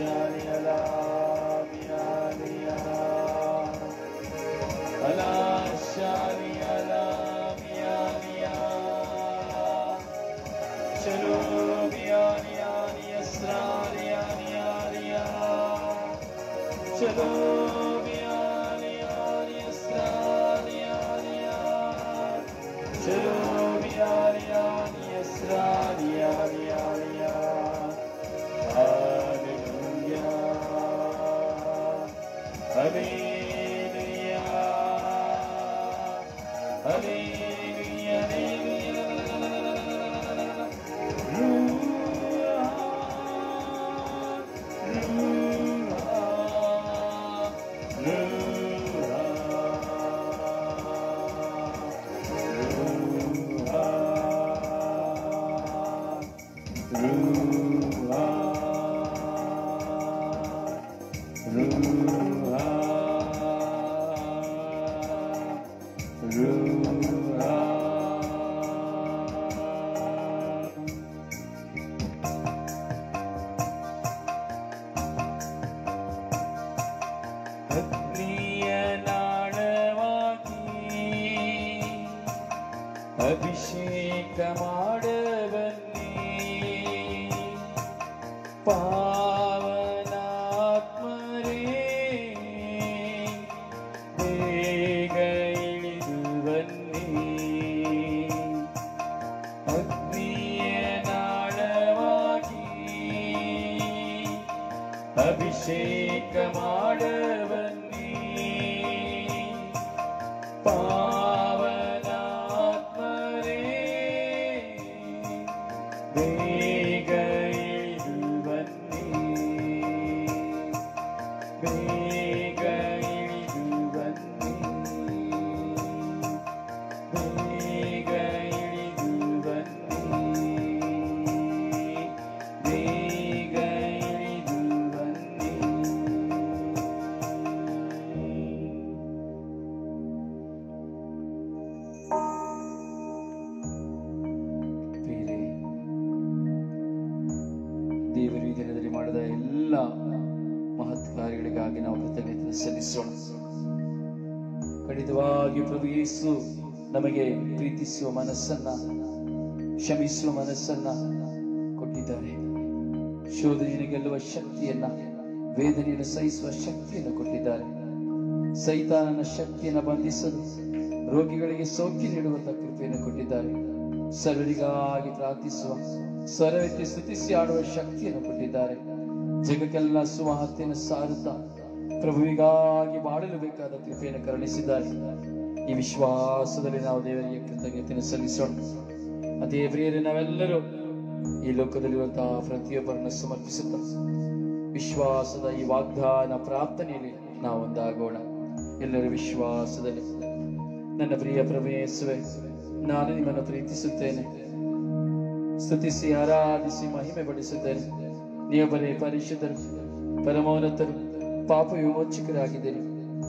shani ala miyani ala ala shani ala miyani ala chalo miyani ani asrani ani ani chalo miyani ani asrani ani chalo miyani ani asrani ani ani Hallelujah. Hallelujah. Hallelujah. ಅಗ್ನಿಯ ನಾಳವಾಗಿ ಅಭಿಷೇಕ ಮಾಡಬನ್ನಿ ಪಾವನಾತ್ಮರೇ ಬೇಗ ಇಳಿದು ಬನ್ನಿ ಅಗ್ನಿಯ ನಾಳವಾಗಿ ಅಭಿಷೇಕ ಮಾಡಬನ್ನಿ ಪಾವನಾತ್ಮರೇ ಬೇಗ ಇಳಿದು ಬನ್ನಿ ಬೇಗ ಇಳಿದು ಬನ್ನಿ ಬೇಗ ಇಳಿದು ಬನ್ನಿ ಬೇಗ ಇಳಿದು ಬನ್ನಿ ಪ್ರಿಯರೇ, ದೇವರು ಈ ದಿನದಲ್ಲಿ ಮಾಡಿದ ಎಲ್ಲ ಮಹತ್ ಕಾರ್ಯಗಳಿಗಾಗಿ ನಾವು ಕೃತಜ್ಞತೆ ಸಲ್ಲಿಸೋಣ ಖಂಡಿತವಾಗಿ ಪ್ರಭು ಯೇಸು ನಮಗೆ ಪ್ರೀತಿಸುವ ಮನಸ್ಸನ್ನ ಕ್ಷಮಿಸುವ ಮನಸ್ಸನ್ನ ಕೊಟ್ಟಿದ್ದಾರೆ ಶೋಧನೆಯನ್ನು ಗೆಲ್ಲುವ ಶಕ್ತಿಯನ್ನ ವೇದನೆಯನ್ನು ಸಹಿಸುವ ಶಕ್ತಿಯನ್ನು ಕೊಟ್ಟಿದ್ದಾರೆ ಸೈತಾನನ ಶಕ್ತಿಯನ್ನು ಬಂಧಿಸಲು ರೋಗಿಗಳಿಗೆ ಸೌಖ್ಯ ನೀಡುವಂತ ಕೃಪೆಯನ್ನು ಕೊಟ್ಟಿದ್ದಾರೆ ಸರ್ವರಿಗಾಗಿ ಪ್ರಾರ್ಥಿಸುವ ಸ್ವರವೆತ್ತಿ ಸ್ತುತಿಸಿ ಆಡುವ ಶಕ್ತಿಯನ್ನು ಕೊಟ್ಟಿದ್ದಾರೆ ಜಗಕ್ಕೆಲ್ಲ ಸುವಾರ್ತೆಯನ್ನು ಸಾರುತ್ತಾ ಪ್ರಭುವಿಗಾಗಿ ಮಾಡಲು ಬೇಕಾದ ಕೃಪೆಯನ್ನು ಕರುಣಿಸಿದ್ದಾರೆ ಈ ವಿಶ್ವಾಸದಲ್ಲಿ ನಾವು ದೇವರಿಗೆ ಕೃತಜ್ಞತೆಯನ್ನು ಸಲ್ಲಿಸೋಣ ಅದೇ ಪ್ರಿಯರೇ ನಾವೆಲ್ಲರೂ ಈ ಲೋಕದಲ್ಲಿರುವಂತಹ ಪ್ರತಿಯೊಬ್ಬರನ್ನು ಸಮರ್ಪಿಸುತ್ತಾ ವಿಶ್ವಾಸದ ಈ ವಾಗ್ದಾನ ಪ್ರಾರ್ಥನೆಯಲ್ಲಿ ನಾವು ಒಂದಾಗೋಣ ಎಲ್ಲರ ವಿಶ್ವಾಸದಲ್ಲಿ ನನ್ನ ಪ್ರಿಯ ಪ್ರಭು ಯೇಸುವೆ ನಾನು ನಿಮ್ಮನ್ನು ಪ್ರೀತಿಸುತ್ತೇನೆ ಸ್ತುತಿಸಿ ಆರಾಧಿಸಿ ಮಹಿಮೆ ಪಡಿಸುತ್ತೇನೆ ನೀವೊಬ್ಬರೇ ಪರಿಶುದ್ಧರು ಪರಮೋನ್ನತರು ಪಾಪ ವಿಮೋಚಕರಾಗಿದ್ದೀರಿ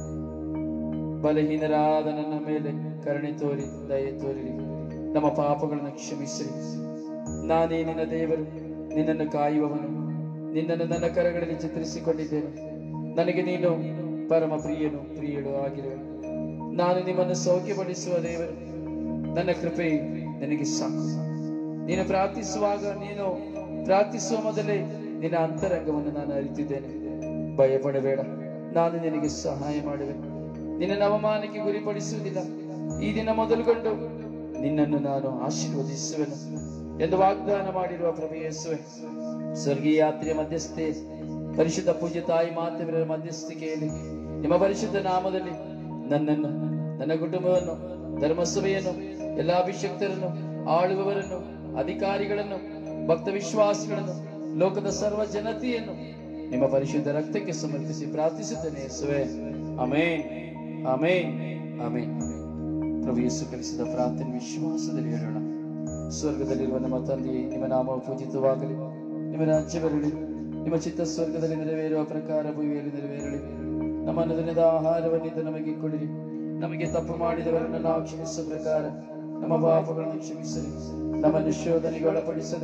ಬಲಹೀನರಾದ ನನ್ನ ಮೇಲೆ ಕರುಣೆ ತೋರಿ ದಯೆ ತೋರಿರಿ ನಮ್ಮ ಪಾಪಗಳನ್ನು ಕ್ಷಮಿಸಿರಿ ನಾನೇ ನಿನ್ನ ದೇವರು ನಿನ್ನನ್ನು ಕಾಯುವವನು ನಿನ್ನನ್ನು ನನ್ನ ಕರಗಳಲ್ಲಿ ಚಿತ್ರಿಸಿಕೊಂಡಿದ್ದೇನೆ ನನಗೆ ನೀನು ಪರಮ ಪ್ರಿಯನು ಪ್ರಿಯಳು ಆಗಿರುವೆ ನಾನು ನಿಮ್ಮನ್ನು ಸೌಖ್ಯಪಡಿಸುವ ದೇವರು ನನ್ನ ಕೃಪೆ ನನಗೆ ಸಾಕು ನೀನು ಪ್ರಾರ್ಥಿಸುವಾಗ ನೀನು ಪ್ರಾರ್ಥಿಸುವ ಮೊದಲೇ ನಿನ್ನ ಅಂತರಂಗವನ್ನು ನಾನು ಅರಿತಿದ್ದೇನೆ ಭಯಪಡಬೇಡ ನಾನು ನಿನಗೆ ಸಹಾಯ ಮಾಡುವೆ ನಿನ್ನ ಅವಮಾನಕ್ಕೆ ಗುರಿಪಡಿಸುವುದಿಲ್ಲ ಈ ದಿನ ಮೊದಲುಗೊಂಡು ನಿನ್ನನ್ನು ನಾನು ಆಶೀರ್ವದಿಸುವೆನು ಎಂದು ವಾಗ್ದಾನ ಮಾಡಿರುವ ಪ್ರಭು ಯೇಸುವೆ ಸ್ವರ್ಗೀಯ ಯಾತ್ರೆಯ ಮಧ್ಯಸ್ಥೆ ಪರಿಶುದ್ಧ ಪೂಜ್ಯ ತಾಯಿ ಮಾತೆಯರ ಮಧ್ಯಸ್ಥಿಕೆಯಲ್ಲಿ ನಿಮ್ಮ ಪರಿಶುದ್ಧ ನಾಮದಲ್ಲಿ ನನ್ನನ್ನು ನನ್ನ ಕುಟುಂಬವನ್ನು ಧರ್ಮಸಭೆಯನ್ನು ಎಲ್ಲಾ ಅಭಿಷಕ್ತರನ್ನು ಆಳುವವರನ್ನು ಅಧಿಕಾರಿಗಳನ್ನು ಭಕ್ತ ವಿಶ್ವಾಸಿಗಳನ್ನು ಲೋಕದ ಸರ್ವ ಜನತೆಯನ್ನು ನಿಮ್ಮ ಪರಿಶುದ್ಧ ರಕ್ತಕ್ಕೆ ಸಮರ್ಪಿಸಿ ಪ್ರಾರ್ಥಿಸುತ್ತೇನೆ ಯೇಸುವೆ ಅಮೇನ್ ಅಮೇನ್ ಅಮೇನ್ ಪ್ರಭು ಯೇಸು ಕಲಿಸಿದ ಪ್ರಾರ್ಥನೆ ವಿಶ್ವಾಸದಲ್ಲಿ ಹೇಳೋಣ ಸ್ವರ್ಗದಲ್ಲಿರುವ ನಮ್ಮ ತಂದೆಯೇ ನಿಮ್ಮ ನಾಮವು ಪೂಜಿತವಾಗಲಿ ನಿಮ್ಮ ರಾಜ್ಯ ಬರಲಿ ನಿಮ್ಮ ಚಿತ್ತ ಸ್ವರ್ಗದಲ್ಲಿ ನೆರವೇರುವ ಪ್ರಕಾರ ಭೂಮಿಯಲ್ಲಿ ನೆರವೇರಲಿ ನಮ್ಮ ಅನುದಿನದ ಆಹಾರವನ್ನಿಂದ ನಮಗೆ ಕೊಡಿರಿ ನಮಗೆ ತಪ್ಪು ಮಾಡಿದವರನ್ನು ನಾವು ಕ್ಷಮಿಸುವ ಪ್ರಕಾರ ನಮ್ಮ ಪಾಪಗಳನ್ನು ಕ್ಷಮಿಸಲಿ ನಮ್ಮನ್ನು ಶೋಧನೆಗೆ ಒಳಪಡಿಸದೆ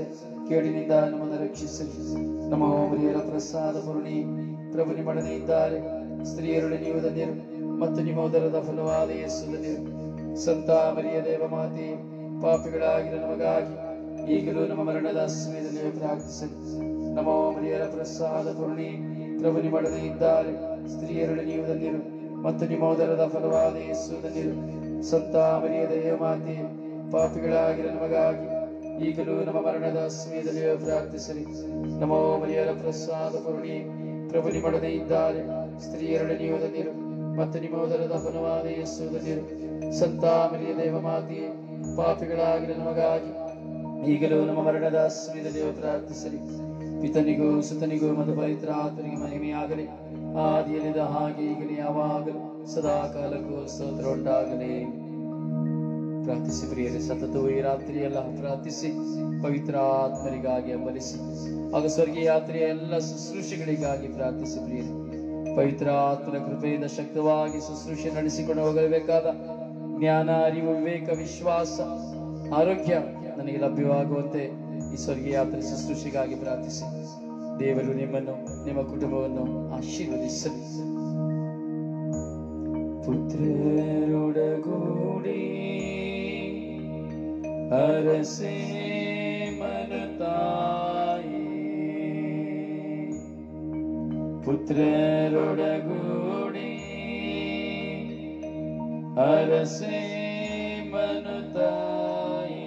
ಕೇಡಿನಿಂದ ನಮ್ಮನ್ನು ರಕ್ಷಿಸಲಿ ನಮ್ಮ ಮರಿಯರ ಪ್ರಸಾದ ಪೂರ್ಣಿ ಪ್ರಭು ನಿಮ್ಮೊಡನೆ ಇದ್ದಾರೆ ಸ್ತ್ರೀಯರೊಡನೆ ನೀವು ಧನ್ಯರು ಮತ್ತು ನಿಮ್ಮ ಉದರದ ಫಲವಾದ ಯೇಸು ಧನ್ಯರು ಸಂತ ಮರಿಯ ದೇವ ಮಾತೆ ಪಾಪಿಗಳಾಗಿರೋ ನಮಗಾಗಿ ಈಗಲೂ ನಮ್ಮ ಮರಣದ ಸಮಯದಲ್ಲಿ ಪ್ರಾರ್ಥಿಸಲಿ ನಮ್ಮ ಮರಿಯರ ಪ್ರಸಾದ ಪೂರ್ಣಿ ಪ್ರಭು ನಿಮ್ಮೊಡನೆ ಇದ್ದಾರೆ ಸ್ತ್ರೀಯರೊಡನೆ ನೀವು ಧನ್ಯರು ಮತ್ತು ನಿಮ್ಮ ಉದರದ ಫಲವಾದ ಯೇಸು ಧನ್ಯರು ಸಂತ ಮರಿಯ ದೇವ ಮಾತೆ ಪಾಪಿಗಳಾಗಿರೋ ನಮಗಾಗಿ ಈಗಲೂ ನಮ್ಮ ಮರಣದ ಸಮಯದಲ್ಲಿ ಪ್ರಾರ್ಥಿಸಲಿ ನಮೋ ಮರಿಯರ ಪ್ರಸಾದ ಪೂರ್ಣಿ ಪ್ರಭು ನಿಮ್ಮೊಡನೆ ಇದ್ದಾರೆ ಸ್ತ್ರೀಯರೊಡನೆ ನೀವು ಧನ್ಯರು ಮತ್ತು ನಿಮ್ಮ ಉದರದ ಫಲವಾದ ಯೇಸು ಧನ್ಯರು ಸಂತ ಮರಿಯ ದೇವ ಮಾತೆಯೇ ಪಾಪಿಗಳಾಗಿರೋ ನಮಗಾಗಿ ಈಗಲೂ ನಮ್ಮ ಮರಣದ ಸಮಯದಲ್ಲಿ ಪ್ರಾರ್ಥಿಸಲಿ ಪಿತನಿಗೂ ಸುತನಿಗೂ ಮತ್ತು ಪವಿತ್ರ ಆತನಿಗೆ ಮಹಿಮೆಯಾಗಲಿ ಆದಿಯಲ್ಲಿದ ಹಾಗೆ ಈಗಲೇ ಯಾವಾಗಲೂ ಸದಾ ಕಾಲಕ್ಕೂ ಸ್ತೋತ್ರ ಉಂಟಾಗಲಿ ಪ್ರಾರ್ಥಿಸಿ ಪ್ರಿಯರೇ ಸತತವೂ ಈ ರಾತ್ರಿಯೆಲ್ಲ ಪ್ರಾರ್ಥಿಸಿ ಪವಿತ್ರ ಆತ್ಮರಿಗಾಗಿ ಹಂಬಲಿಸಿ ಆಗ ಸ್ವರ್ಗೀಯ ಯಾತ್ರೆಯ ಎಲ್ಲ ಶುಶ್ರೂಷೆಗಳಿಗಾಗಿ ಪ್ರಾರ್ಥಿಸಿ ಪ್ರಿಯರೇ ಪವಿತ್ರ ಆತ್ಮನ ಕೃಪೆಯಿಂದ ಶಕ್ತವಾಗಿ ಶುಶ್ರೂಷೆ ನಡೆಸಿಕೊಂಡು ಹೋಗಬೇಕಾದ ಜ್ಞಾನ ಅರಿವು ವಿವೇಕ ವಿಶ್ವಾಸ ಆರೋಗ್ಯ ನನಗೆ ಲಭ್ಯವಾಗುವಂತೆ ಈ ಸ್ವರ್ಗೀಯ ಯಾತ್ರೆ ಶುಶ್ರೂಷೆಗಾಗಿ ಪ್ರಾರ್ಥಿಸಿ ದೇವರು ನಿಮ್ಮನ್ನು ನಿಮ್ಮ ಕುಟುಂಬವನ್ನು ಆಶೀರ್ವದಿಸಲಿ ಪುತ್ರರೊಡಗೂಡಿ ಅರಸೆ ಮನತಾಯಿ ಪುತ್ರರೊಡಗೂಡಿ ಅರಸೆ ಮನುತಾಯಿ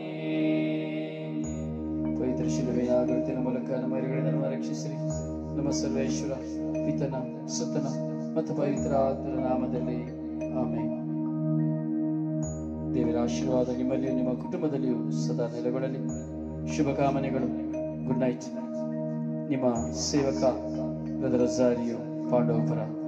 ಪವಿತ್ರ ಶಿಲುವೆಯ ಗುರುತಿನ ಮೂಲಕ ನಮ್ಮ ಎರುಗಳಿಂದ ನಮ್ಮ ರಕ್ಷಿಸಿರಿ ನಮ್ಮ ಸರ್ವೇಶ್ವರ ಪಿತನ ಸುತನ ಮತ್ತು ಪವಿತ್ರ ಆತ್ಮರ ನಾಮದಲ್ಲಿ ಆಮೇಲೆ ದೇವರ ಆಶೀರ್ವಾದ ನಿಮ್ಮಲ್ಲಿಯೂ ನಿಮ್ಮ ಕುಟುಂಬದಲ್ಲಿಯೂ ಸದಾ ನೆಲೆಗೊಳ್ಳಲಿ ಶುಭಕಾಮನೆಗಳು ಗುಡ್ ನೈಟ್ ನಿಮ್ಮ ಸೇವಕ ಬ್ರದರ್ ಝಾರಿಯು ಪಾಂಡವಪುರ